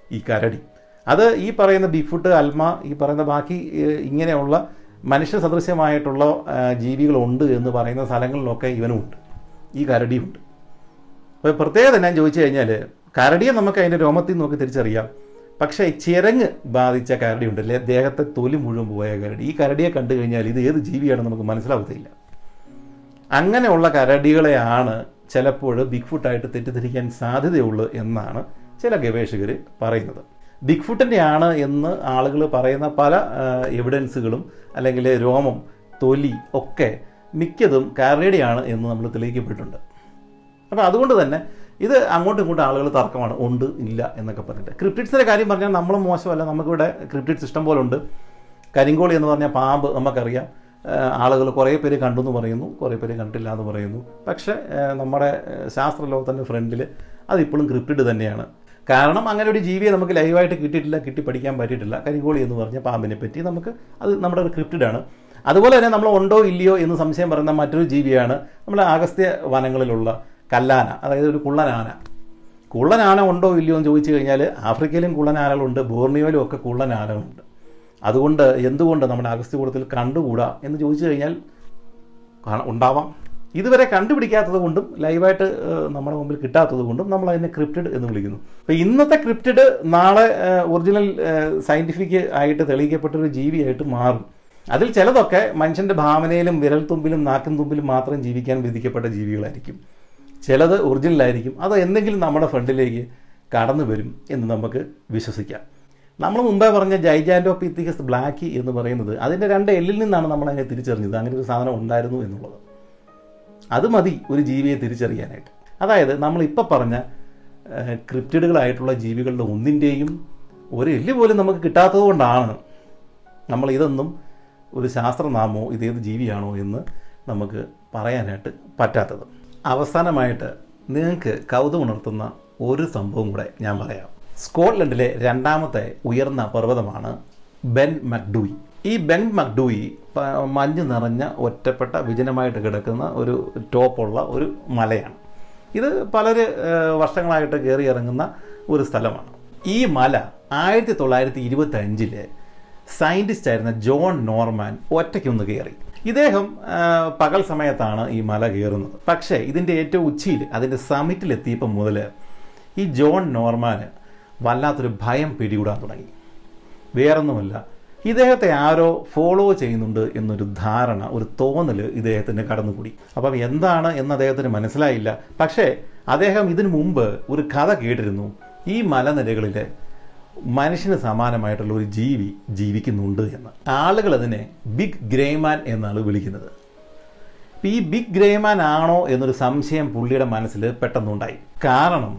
ഈ കരടി അത് ഈ പറയുന്ന ബിഫുട്ട് അൽമ ഈ പറയുന്ന ബാക്കി ഏഹ്, ഇങ്ങനെയുള്ള മനുഷ്യ സദൃശ്യമായിട്ടുള്ള ആ, ജീവികളുണ്ട് എന്ന് പറയുന്ന സ്ഥലങ്ങളിലൊക്കെ ഇവനുമുണ്ട് ഈ കരടിയുണ്ട് അപ്പോൾ പ്രത്യേകത ഞാൻ ചോദിച്ചു കഴിഞ്ഞാൽ കരടിയെ നമുക്ക് അതിൻ്റെ രോമത്തിൽ നോക്കി തിരിച്ചറിയാം പക്ഷേ ചിരങ്ങ് ബാധിച്ച കരടിയുണ്ട് അല്ലെ ദേഹത്തെ തൊലി മുഴുവൻ പോയ കരടി ഈ കരടിയെ കണ്ടു കഴിഞ്ഞാൽ ഇത് ഏത് ജീവിയാണെന്ന് നമുക്ക് മനസ്സിലാവത്തില്ല അങ്ങനെയുള്ള കരടികളെയാണ് ചിലപ്പോൾ ബിഗ് ഫുട്ടായിട്ട് തെറ്റിദ്ധരിക്കാൻ സാധ്യതയുള്ളൂ എന്നാണ് ചില ഗവേഷകർ പറയുന്നത് ബിഗ് ഫുട്ടിൻ്റെ ആണ് എന്ന് ആളുകൾ പറയുന്ന പല എവിഡൻസുകളും അല്ലെങ്കിൽ രോമം തൊലി ഒക്കെ മിക്കതും കരടിയാണ് എന്ന് നമ്മൾ തെളിയിക്കപ്പെട്ടിട്ടുണ്ട് അപ്പോൾ അതുകൊണ്ട് തന്നെ ഇത് അങ്ങോട്ടും ഇങ്ങോട്ടും ആളുകൾ തർക്കമാണ് ഉണ്ട് ഇല്ല എന്നൊക്കെ പറഞ്ഞിട്ട് ക്രിപ്റ്റിഡ്സിൻ്റെ കാര്യം പറഞ്ഞാൽ നമ്മൾ മോശമല്ല നമുക്കിവിടെ ക്രിപ്റ്റിഡ്സ് ഇഷ്ടം പോലെ ഉണ്ട് കരിങ്കോളി എന്ന് പറഞ്ഞാൽ പാമ്പ് നമുക്കറിയാം ആളുകൾ കുറേ പേര് കണ്ടു എന്ന് പറയുന്നു കുറേ പേര് കണ്ടില്ല എന്ന് പറയുന്നു പക്ഷേ ഏഹ്, നമ്മുടെ ഏഹ്, ശാസ്ത്രലോകത്തിൻ്റെ ഫ്രണ്ടിൽ അതിപ്പോഴും ക്രിപ്റ്റിഡ് തന്നെയാണ് കാരണം അങ്ങനെ ഒരു ജീവിയെ നമുക്ക് ലൈവായിട്ട് കിട്ടിയിട്ടില്ല കിട്ടി പഠിക്കാൻ പറ്റിയിട്ടില്ല കരിങ്കോളി എന്ന് പറഞ്ഞ പാമ്പിനെ പറ്റി നമുക്ക് അത് നമ്മുടെ ഒരു ക്രിപ്റ്റിഡാണ് അതുപോലെ തന്നെ നമ്മൾ ഉണ്ടോ ഇല്ലയോ എന്ന് സംശയം പറയുന്ന മറ്റൊരു ജീവിയാണ് നമ്മുടെ അഗസ്ത്യ വനങ്ങളിലുള്ള കല്ലാന അതായത് ഒരു കുള്ളനാന കുള്ളനാന ഉണ്ടോ ഇല്ലയോ എന്ന് ചോദിച്ചു കഴിഞ്ഞാൽ ആഫ്രിക്കയിലും കുള്ളനാനകളുണ്ട് ബോർണിയോയിലും ഒക്കെ കുള്ളനാനകളുണ്ട് അതുകൊണ്ട് എന്തുകൊണ്ട് നമ്മുടെ അഗസ്ത്യകൂടത്തിൽ കണ്ടുകൂടാ എന്ന് ചോദിച്ചു കഴിഞ്ഞാൽ കാണ- ഉണ്ടാവാം ഇതുവരെ കണ്ടുപിടിക്കാത്തത് കൊണ്ടും ലൈവായിട്ട് ഏഹ്, നമ്മുടെ മുമ്പിൽ കിട്ടാത്തത് കൊണ്ടും നമ്മൾ അതിനെ ക്രിപ്റ്റഡ് എന്ന് വിളിക്കുന്നു അപ്പോൾ ഇന്നത്തെ ക്രിപ്റ്റഡ് നാളെ ഒറിജിനൽ സയൻറ്റിഫിക് ആയിട്ട് തെളിയിക്കപ്പെട്ട ഒരു ജീവിയായിട്ട് മാറും അതിൽ ചിലതൊക്കെ മനുഷ്യൻ്റെ ഭാവനയിലും വിരൽത്തുമ്പിലും നാക്കും തുമ്പിലും മാത്രം ജീവിക്കാൻ വിധിക്കപ്പെട്ട ജീവികളായിരിക്കും ചിലത് ഒറിജിനലായിരിക്കും അത് എന്തെങ്കിലും നമ്മുടെ ഫ്രണ്ടിലേക്ക് കടന്നു വരും എന്ന് നമുക്ക് വിശ്വസിക്കാം നമ്മൾ മുമ്പേ പറഞ്ഞ ജൈജാൻഡോപിത്തിക്കസ് ബ്ലാക്കി എന്ന് പറയുന്നത് അതിൻ്റെ രണ്ട് എല്ലിൽ നിന്നാണ് നമ്മൾ അതിനെ തിരിച്ചറിഞ്ഞത് അങ്ങനെ ഒരു സാധനം ഉണ്ടായിരുന്നു എന്നുള്ളത് അത് മതി ഒരു ജീവിയെ തിരിച്ചറിയാനായിട്ട് അതായത് നമ്മളിപ്പോൾ പറഞ്ഞ ഏഹ്, ക്രിപ്റ്റിഡുകളായിട്ടുള്ള ജീവികളുടെ ഒന്നിൻ്റെയും ഒരു എല്ല് പോലും നമുക്ക് കിട്ടാത്തത് കൊണ്ടാണ് നമ്മൾ ഇതൊന്നും ഒരു ശാസ്ത്രനാമോ ഇതേത് ജീവിയാണോ എന്ന് നമുക്ക് പറയാനായിട്ട് പറ്റാത്തത് അവസാനമായിട്ട് നിങ്ങൾക്ക് കൗതുകമുണർത്തുന്ന ഒരു സംഭവം കൂടെ ഞാൻ പറയാം സ്കോട്ട്ലൻഡിലെ രണ്ടാമത്തെ ഉയർന്ന പർവ്വതമാണ് ബെൻ മക്ഡൂയി ഈ ബെൻ മക്ഡൂയി പ- മഞ്ഞ് നിറഞ്ഞ ഒറ്റപ്പെട്ട വിജനമായിട്ട് കിടക്കുന്ന ഒരു ടോപ്പുള്ള ഒരു മലയാണ് ഇത് പലര് ഏഹ്, വർഷങ്ങളായിട്ട് കയറി ഇറങ്ങുന്ന ഒരു സ്ഥലമാണ് ഈ മല ആയിരത്തി തൊള്ളായിരത്തി ഇരുപത്തി അഞ്ചില് സയൻറ്റിസ്റ്റ് ആയിരുന്ന ജോൺ നോർമാൻ ഒറ്റയ്ക്കൊന്ന് കയറി ഇദ്ദേഹം ആ, പകൽ സമയത്താണ് ഈ മല കയറുന്നത് പക്ഷേ ഇതിൻ്റെ ഏറ്റവും ഉച്ചിയിൽ അതിൻ്റെ സമിറ്റിലെത്തിയപ്പോൾ മുതൽ ഈ ജോൺ നോർമാന് വല്ലാത്തൊരു ഭയം പിടികൂടാൻ തുടങ്ങി വേറൊന്നുമല്ല ഇദ്ദേഹത്തെ ആരോ ഫോളോ ചെയ്യുന്നുണ്ട് എന്നൊരു ധാരണ ഒരു തോന്നൽ ഇദ്ദേഹത്തിന് കടന്നുകൂടി അപ്പം എന്താണ് എന്ന് അദ്ദേഹത്തിന് മനസ്സിലായില്ല പക്ഷേ അദ്ദേഹം ഇതിനു മുമ്പ് ഒരു കഥ കേട്ടിരുന്നു ഈ മലനിരകളിൽ മനുഷ്യന് സമാനമായിട്ടുള്ള ഒരു ജീവി ജീവിക്കുന്നുണ്ട് എന്ന് ആളുകൾ അതിനെ ബിഗ് ഗ്രേമാൻ എന്നാണ് വിളിക്കുന്നത് ഇപ്പം ഈ ബിഗ് ഗ്രേമാൻ ആണോ എന്നൊരു സംശയം പുള്ളിയുടെ മനസ്സിൽ പെട്ടെന്നുണ്ടായി കാരണം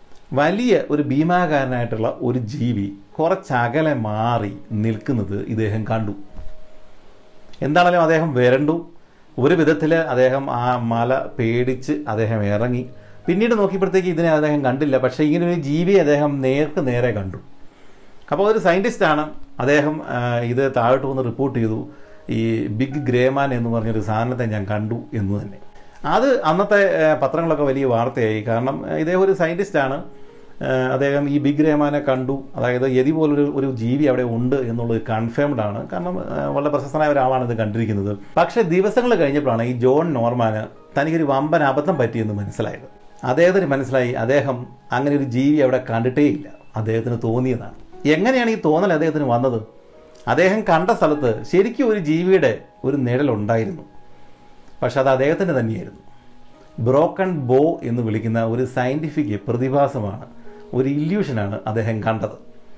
വലിയ ഒരു ഭീമാകാരനായിട്ടുള്ള ഒരു ജീവി കുറച്ചകലെ മാറി നിൽക്കുന്നത് ഇദ്ദേഹം കണ്ടു എന്താണെങ്കിലും അദ്ദേഹം വരണ്ടു ഒരു വിധത്തിൽ അദ്ദേഹം ആ മല പേടിച്ച് അദ്ദേഹം ഇറങ്ങി പിന്നീട് നോക്കിയപ്പോഴത്തേക്ക് ഇതിനെ അദ്ദേഹം കണ്ടില്ല പക്ഷേ ഇങ്ങനെ ഒരു ജീവിയെ അദ്ദേഹം നേർക്ക് നേരെ കണ്ടു അപ്പോൾ ഒരു സയൻറ്റിസ്റ്റാണ് അദ്ദേഹം ആ, ഇത് താഴോട്ട് വന്ന് റിപ്പോർട്ട് ചെയ്തു ഈ ബിഗ് ഗ്രേമാൻ എന്ന് പറഞ്ഞൊരു സാധനത്തെ ഞാൻ കണ്ടു എന്ന് തന്നെ അത് അന്നത്തെ ആ, പത്രങ്ങളൊക്കെ വലിയ വാർത്തയായി കാരണം ആ, ഇദ്ദേഹം ഒരു സയൻറ്റിസ്റ്റാണ് ആ, അദ്ദേഹം ഈ ബിഗ് ഗ്രേമാനെ കണ്ടു അതായത് യതി പോലൊരു ഒരു ജീവി അവിടെ ഉണ്ട് എന്നുള്ളത് കൺഫേംഡ് ആണ് കാരണം ആ, വളരെ പ്രശസ്തനായ ഒരാളാണ് ഇത് കണ്ടിരിക്കുന്നത് പക്ഷേ ദിവസങ്ങൾ കഴിഞ്ഞപ്പോഴാണ് ഈ ജോൺ നോർമാന് തനിക്കൊരു വമ്പൻ അബദ്ധം പറ്റിയെന്ന് മനസ്സിലായത് അദ്ദേഹത്തിന് മനസ്സിലായി അദ്ദേഹം അങ്ങനെ ഒരു ജീവി അവിടെ കണ്ടിട്ടേയില്ല അദ്ദേഹത്തിന് തോന്നിയതാണ് എങ്ങനെയാണ് ഈ തോന്നൽ അദ്ദേഹത്തിന് വന്നത് അദ്ദേഹം കണ്ട സ്ഥലത്ത് ശരിക്കും ഒരു ജീവിയുടെ ഒരു നിഴലുണ്ടായിരുന്നു പക്ഷെ അത് അദ്ദേഹത്തിൻ്റെ തന്നെയായിരുന്നു ബ്രോക്കൺ ബോ എന്ന് വിളിക്കുന്ന ഒരു സയൻറ്റിഫിക് പ്രതിഭാസമാണ് ഒരു ഇല്യൂഷനാണ് അദ്ദേഹം കണ്ടത്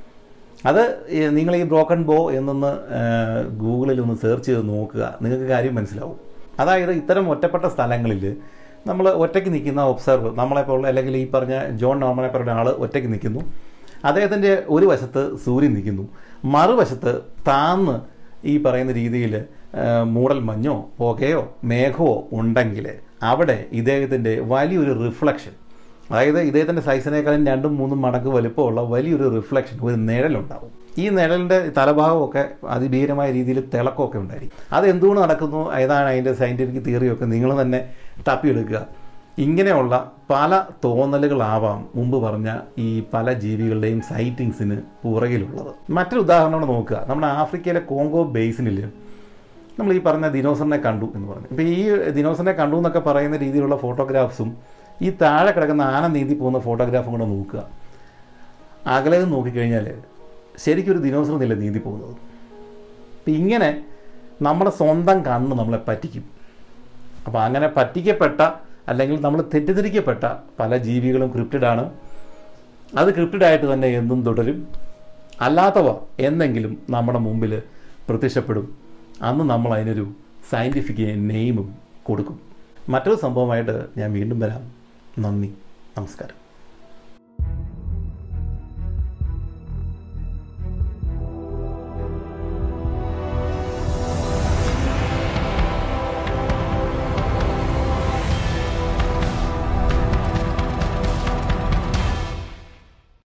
അത് ഏ, നിങ്ങൾ ഈ ബ്രോക്കൺ ബോ എന്നൊന്ന് ഏ, ഗൂഗിളിൽ ഒന്ന് സെർച്ച് ചെയ്ത് നോക്കുക നിങ്ങൾക്ക് കാര്യം മനസ്സിലാവും അതായത് ഇത്തരം ഒറ്റപ്പെട്ട സ്ഥലങ്ങളിൽ നമ്മൾ ഒറ്റയ്ക്ക് നിൽക്കുന്ന ഒബ്സർവ് നമ്മളെപ്പോലുള്ള അല്ലെങ്കിൽ ഈ പറഞ്ഞ ജോൺ നോർമനെ പോലുള്ള ആൾ ഒറ്റയ്ക്ക് നിൽക്കുന്നു അദ്ദേഹത്തിൻ്റെ ഒരു വശത്ത് സൂര്യൻ നിൽക്കുന്നു മറുവശത്ത് താന്ന് ഈ പറയുന്ന രീതിയിൽ മൂടൽ മഞ്ഞോ പുകയോ മേഘമോ ഉണ്ടെങ്കിൽ അവിടെ ഇദ്ദേഹത്തിൻ്റെ വലിയൊരു റിഫ്ലക്ഷൻ അതായത് ഇദ്ദേഹത്തിൻ്റെ സൈസിനേക്കാളും രണ്ടും മൂന്നും മടങ്ങ് വലുപ്പമുള്ള വലിയൊരു റിഫ്ലക്ഷൻ ഒരു നിഴലുണ്ടാവും ഈ നിഴലിൻ്റെ തലഭാഗമൊക്കെ അതിഭീകരമായ രീതിയിൽ തിളക്കമൊക്കെ ഉണ്ടായിരിക്കും അത് എന്തുകൊണ്ട് നടക്കുന്നു ഏതാണ് അതിൻ്റെ സയൻറ്റിഫിക് തിയറിയൊക്കെ നിങ്ങൾ തന്നെ തപ്പിയെടുക്കുക ഇങ്ങനെയുള്ള പല തോന്നലുകളാവാം മുമ്പ് പറഞ്ഞ ഈ പല ജീവികളുടെയും സൈറ്റിങ്സിന് പുറകിലുള്ളത് മറ്റൊരു ഉദാഹരണം നോക്കുക നമ്മുടെ ആഫ്രിക്കയിലെ കോങ്കോ ബേസിനിൽ നമ്മൾ ഈ പറഞ്ഞ ദിനോസറിനെ കണ്ടു എന്ന് പറഞ്ഞു ഇപ്പോൾ ഈ ദിനോസറിനെ കണ്ടു എന്നൊക്കെ പറയുന്ന രീതിയിലുള്ള ഫോട്ടോഗ്രാഫ്സും ഈ താഴെ കിടക്കുന്ന ആന നീന്തി പോകുന്ന ഫോട്ടോഗ്രാഫും കൂടെ നോക്കുക അകലെ നിന്ന് നോക്കിക്കഴിഞ്ഞാൽ ശരിക്കും ഒരു ദിനോസർ നില നീന്തി പോകുന്നത് അപ്പം ഇങ്ങനെ നമ്മുടെ സ്വന്തം കണ്ണ് നമ്മളെ പറ്റിക്കും അപ്പോൾ അങ്ങനെ പറ്റിക്കപ്പെട്ട അല്ലെങ്കിൽ നമ്മൾ തെറ്റിദ്ധരിക്കപ്പെട്ട പല ജീവികളും ക്രിപ്റ്റഡാണ് അത് ക്രിപ്റ്റഡായിട്ട് തന്നെ എന്നും തുടരും അല്ലാത്തവ എന്നെങ്കിലും നമ്മുടെ മുമ്പിൽ പ്രത്യക്ഷപ്പെടും അന്ന് നമ്മൾ അതിനൊരു സയൻറ്റിഫിക് നെയിമും കൊടുക്കും മറ്റൊരു സംഭവമായിട്ട് ഞാൻ വീണ്ടും വരാം നന്ദി നമസ്കാരം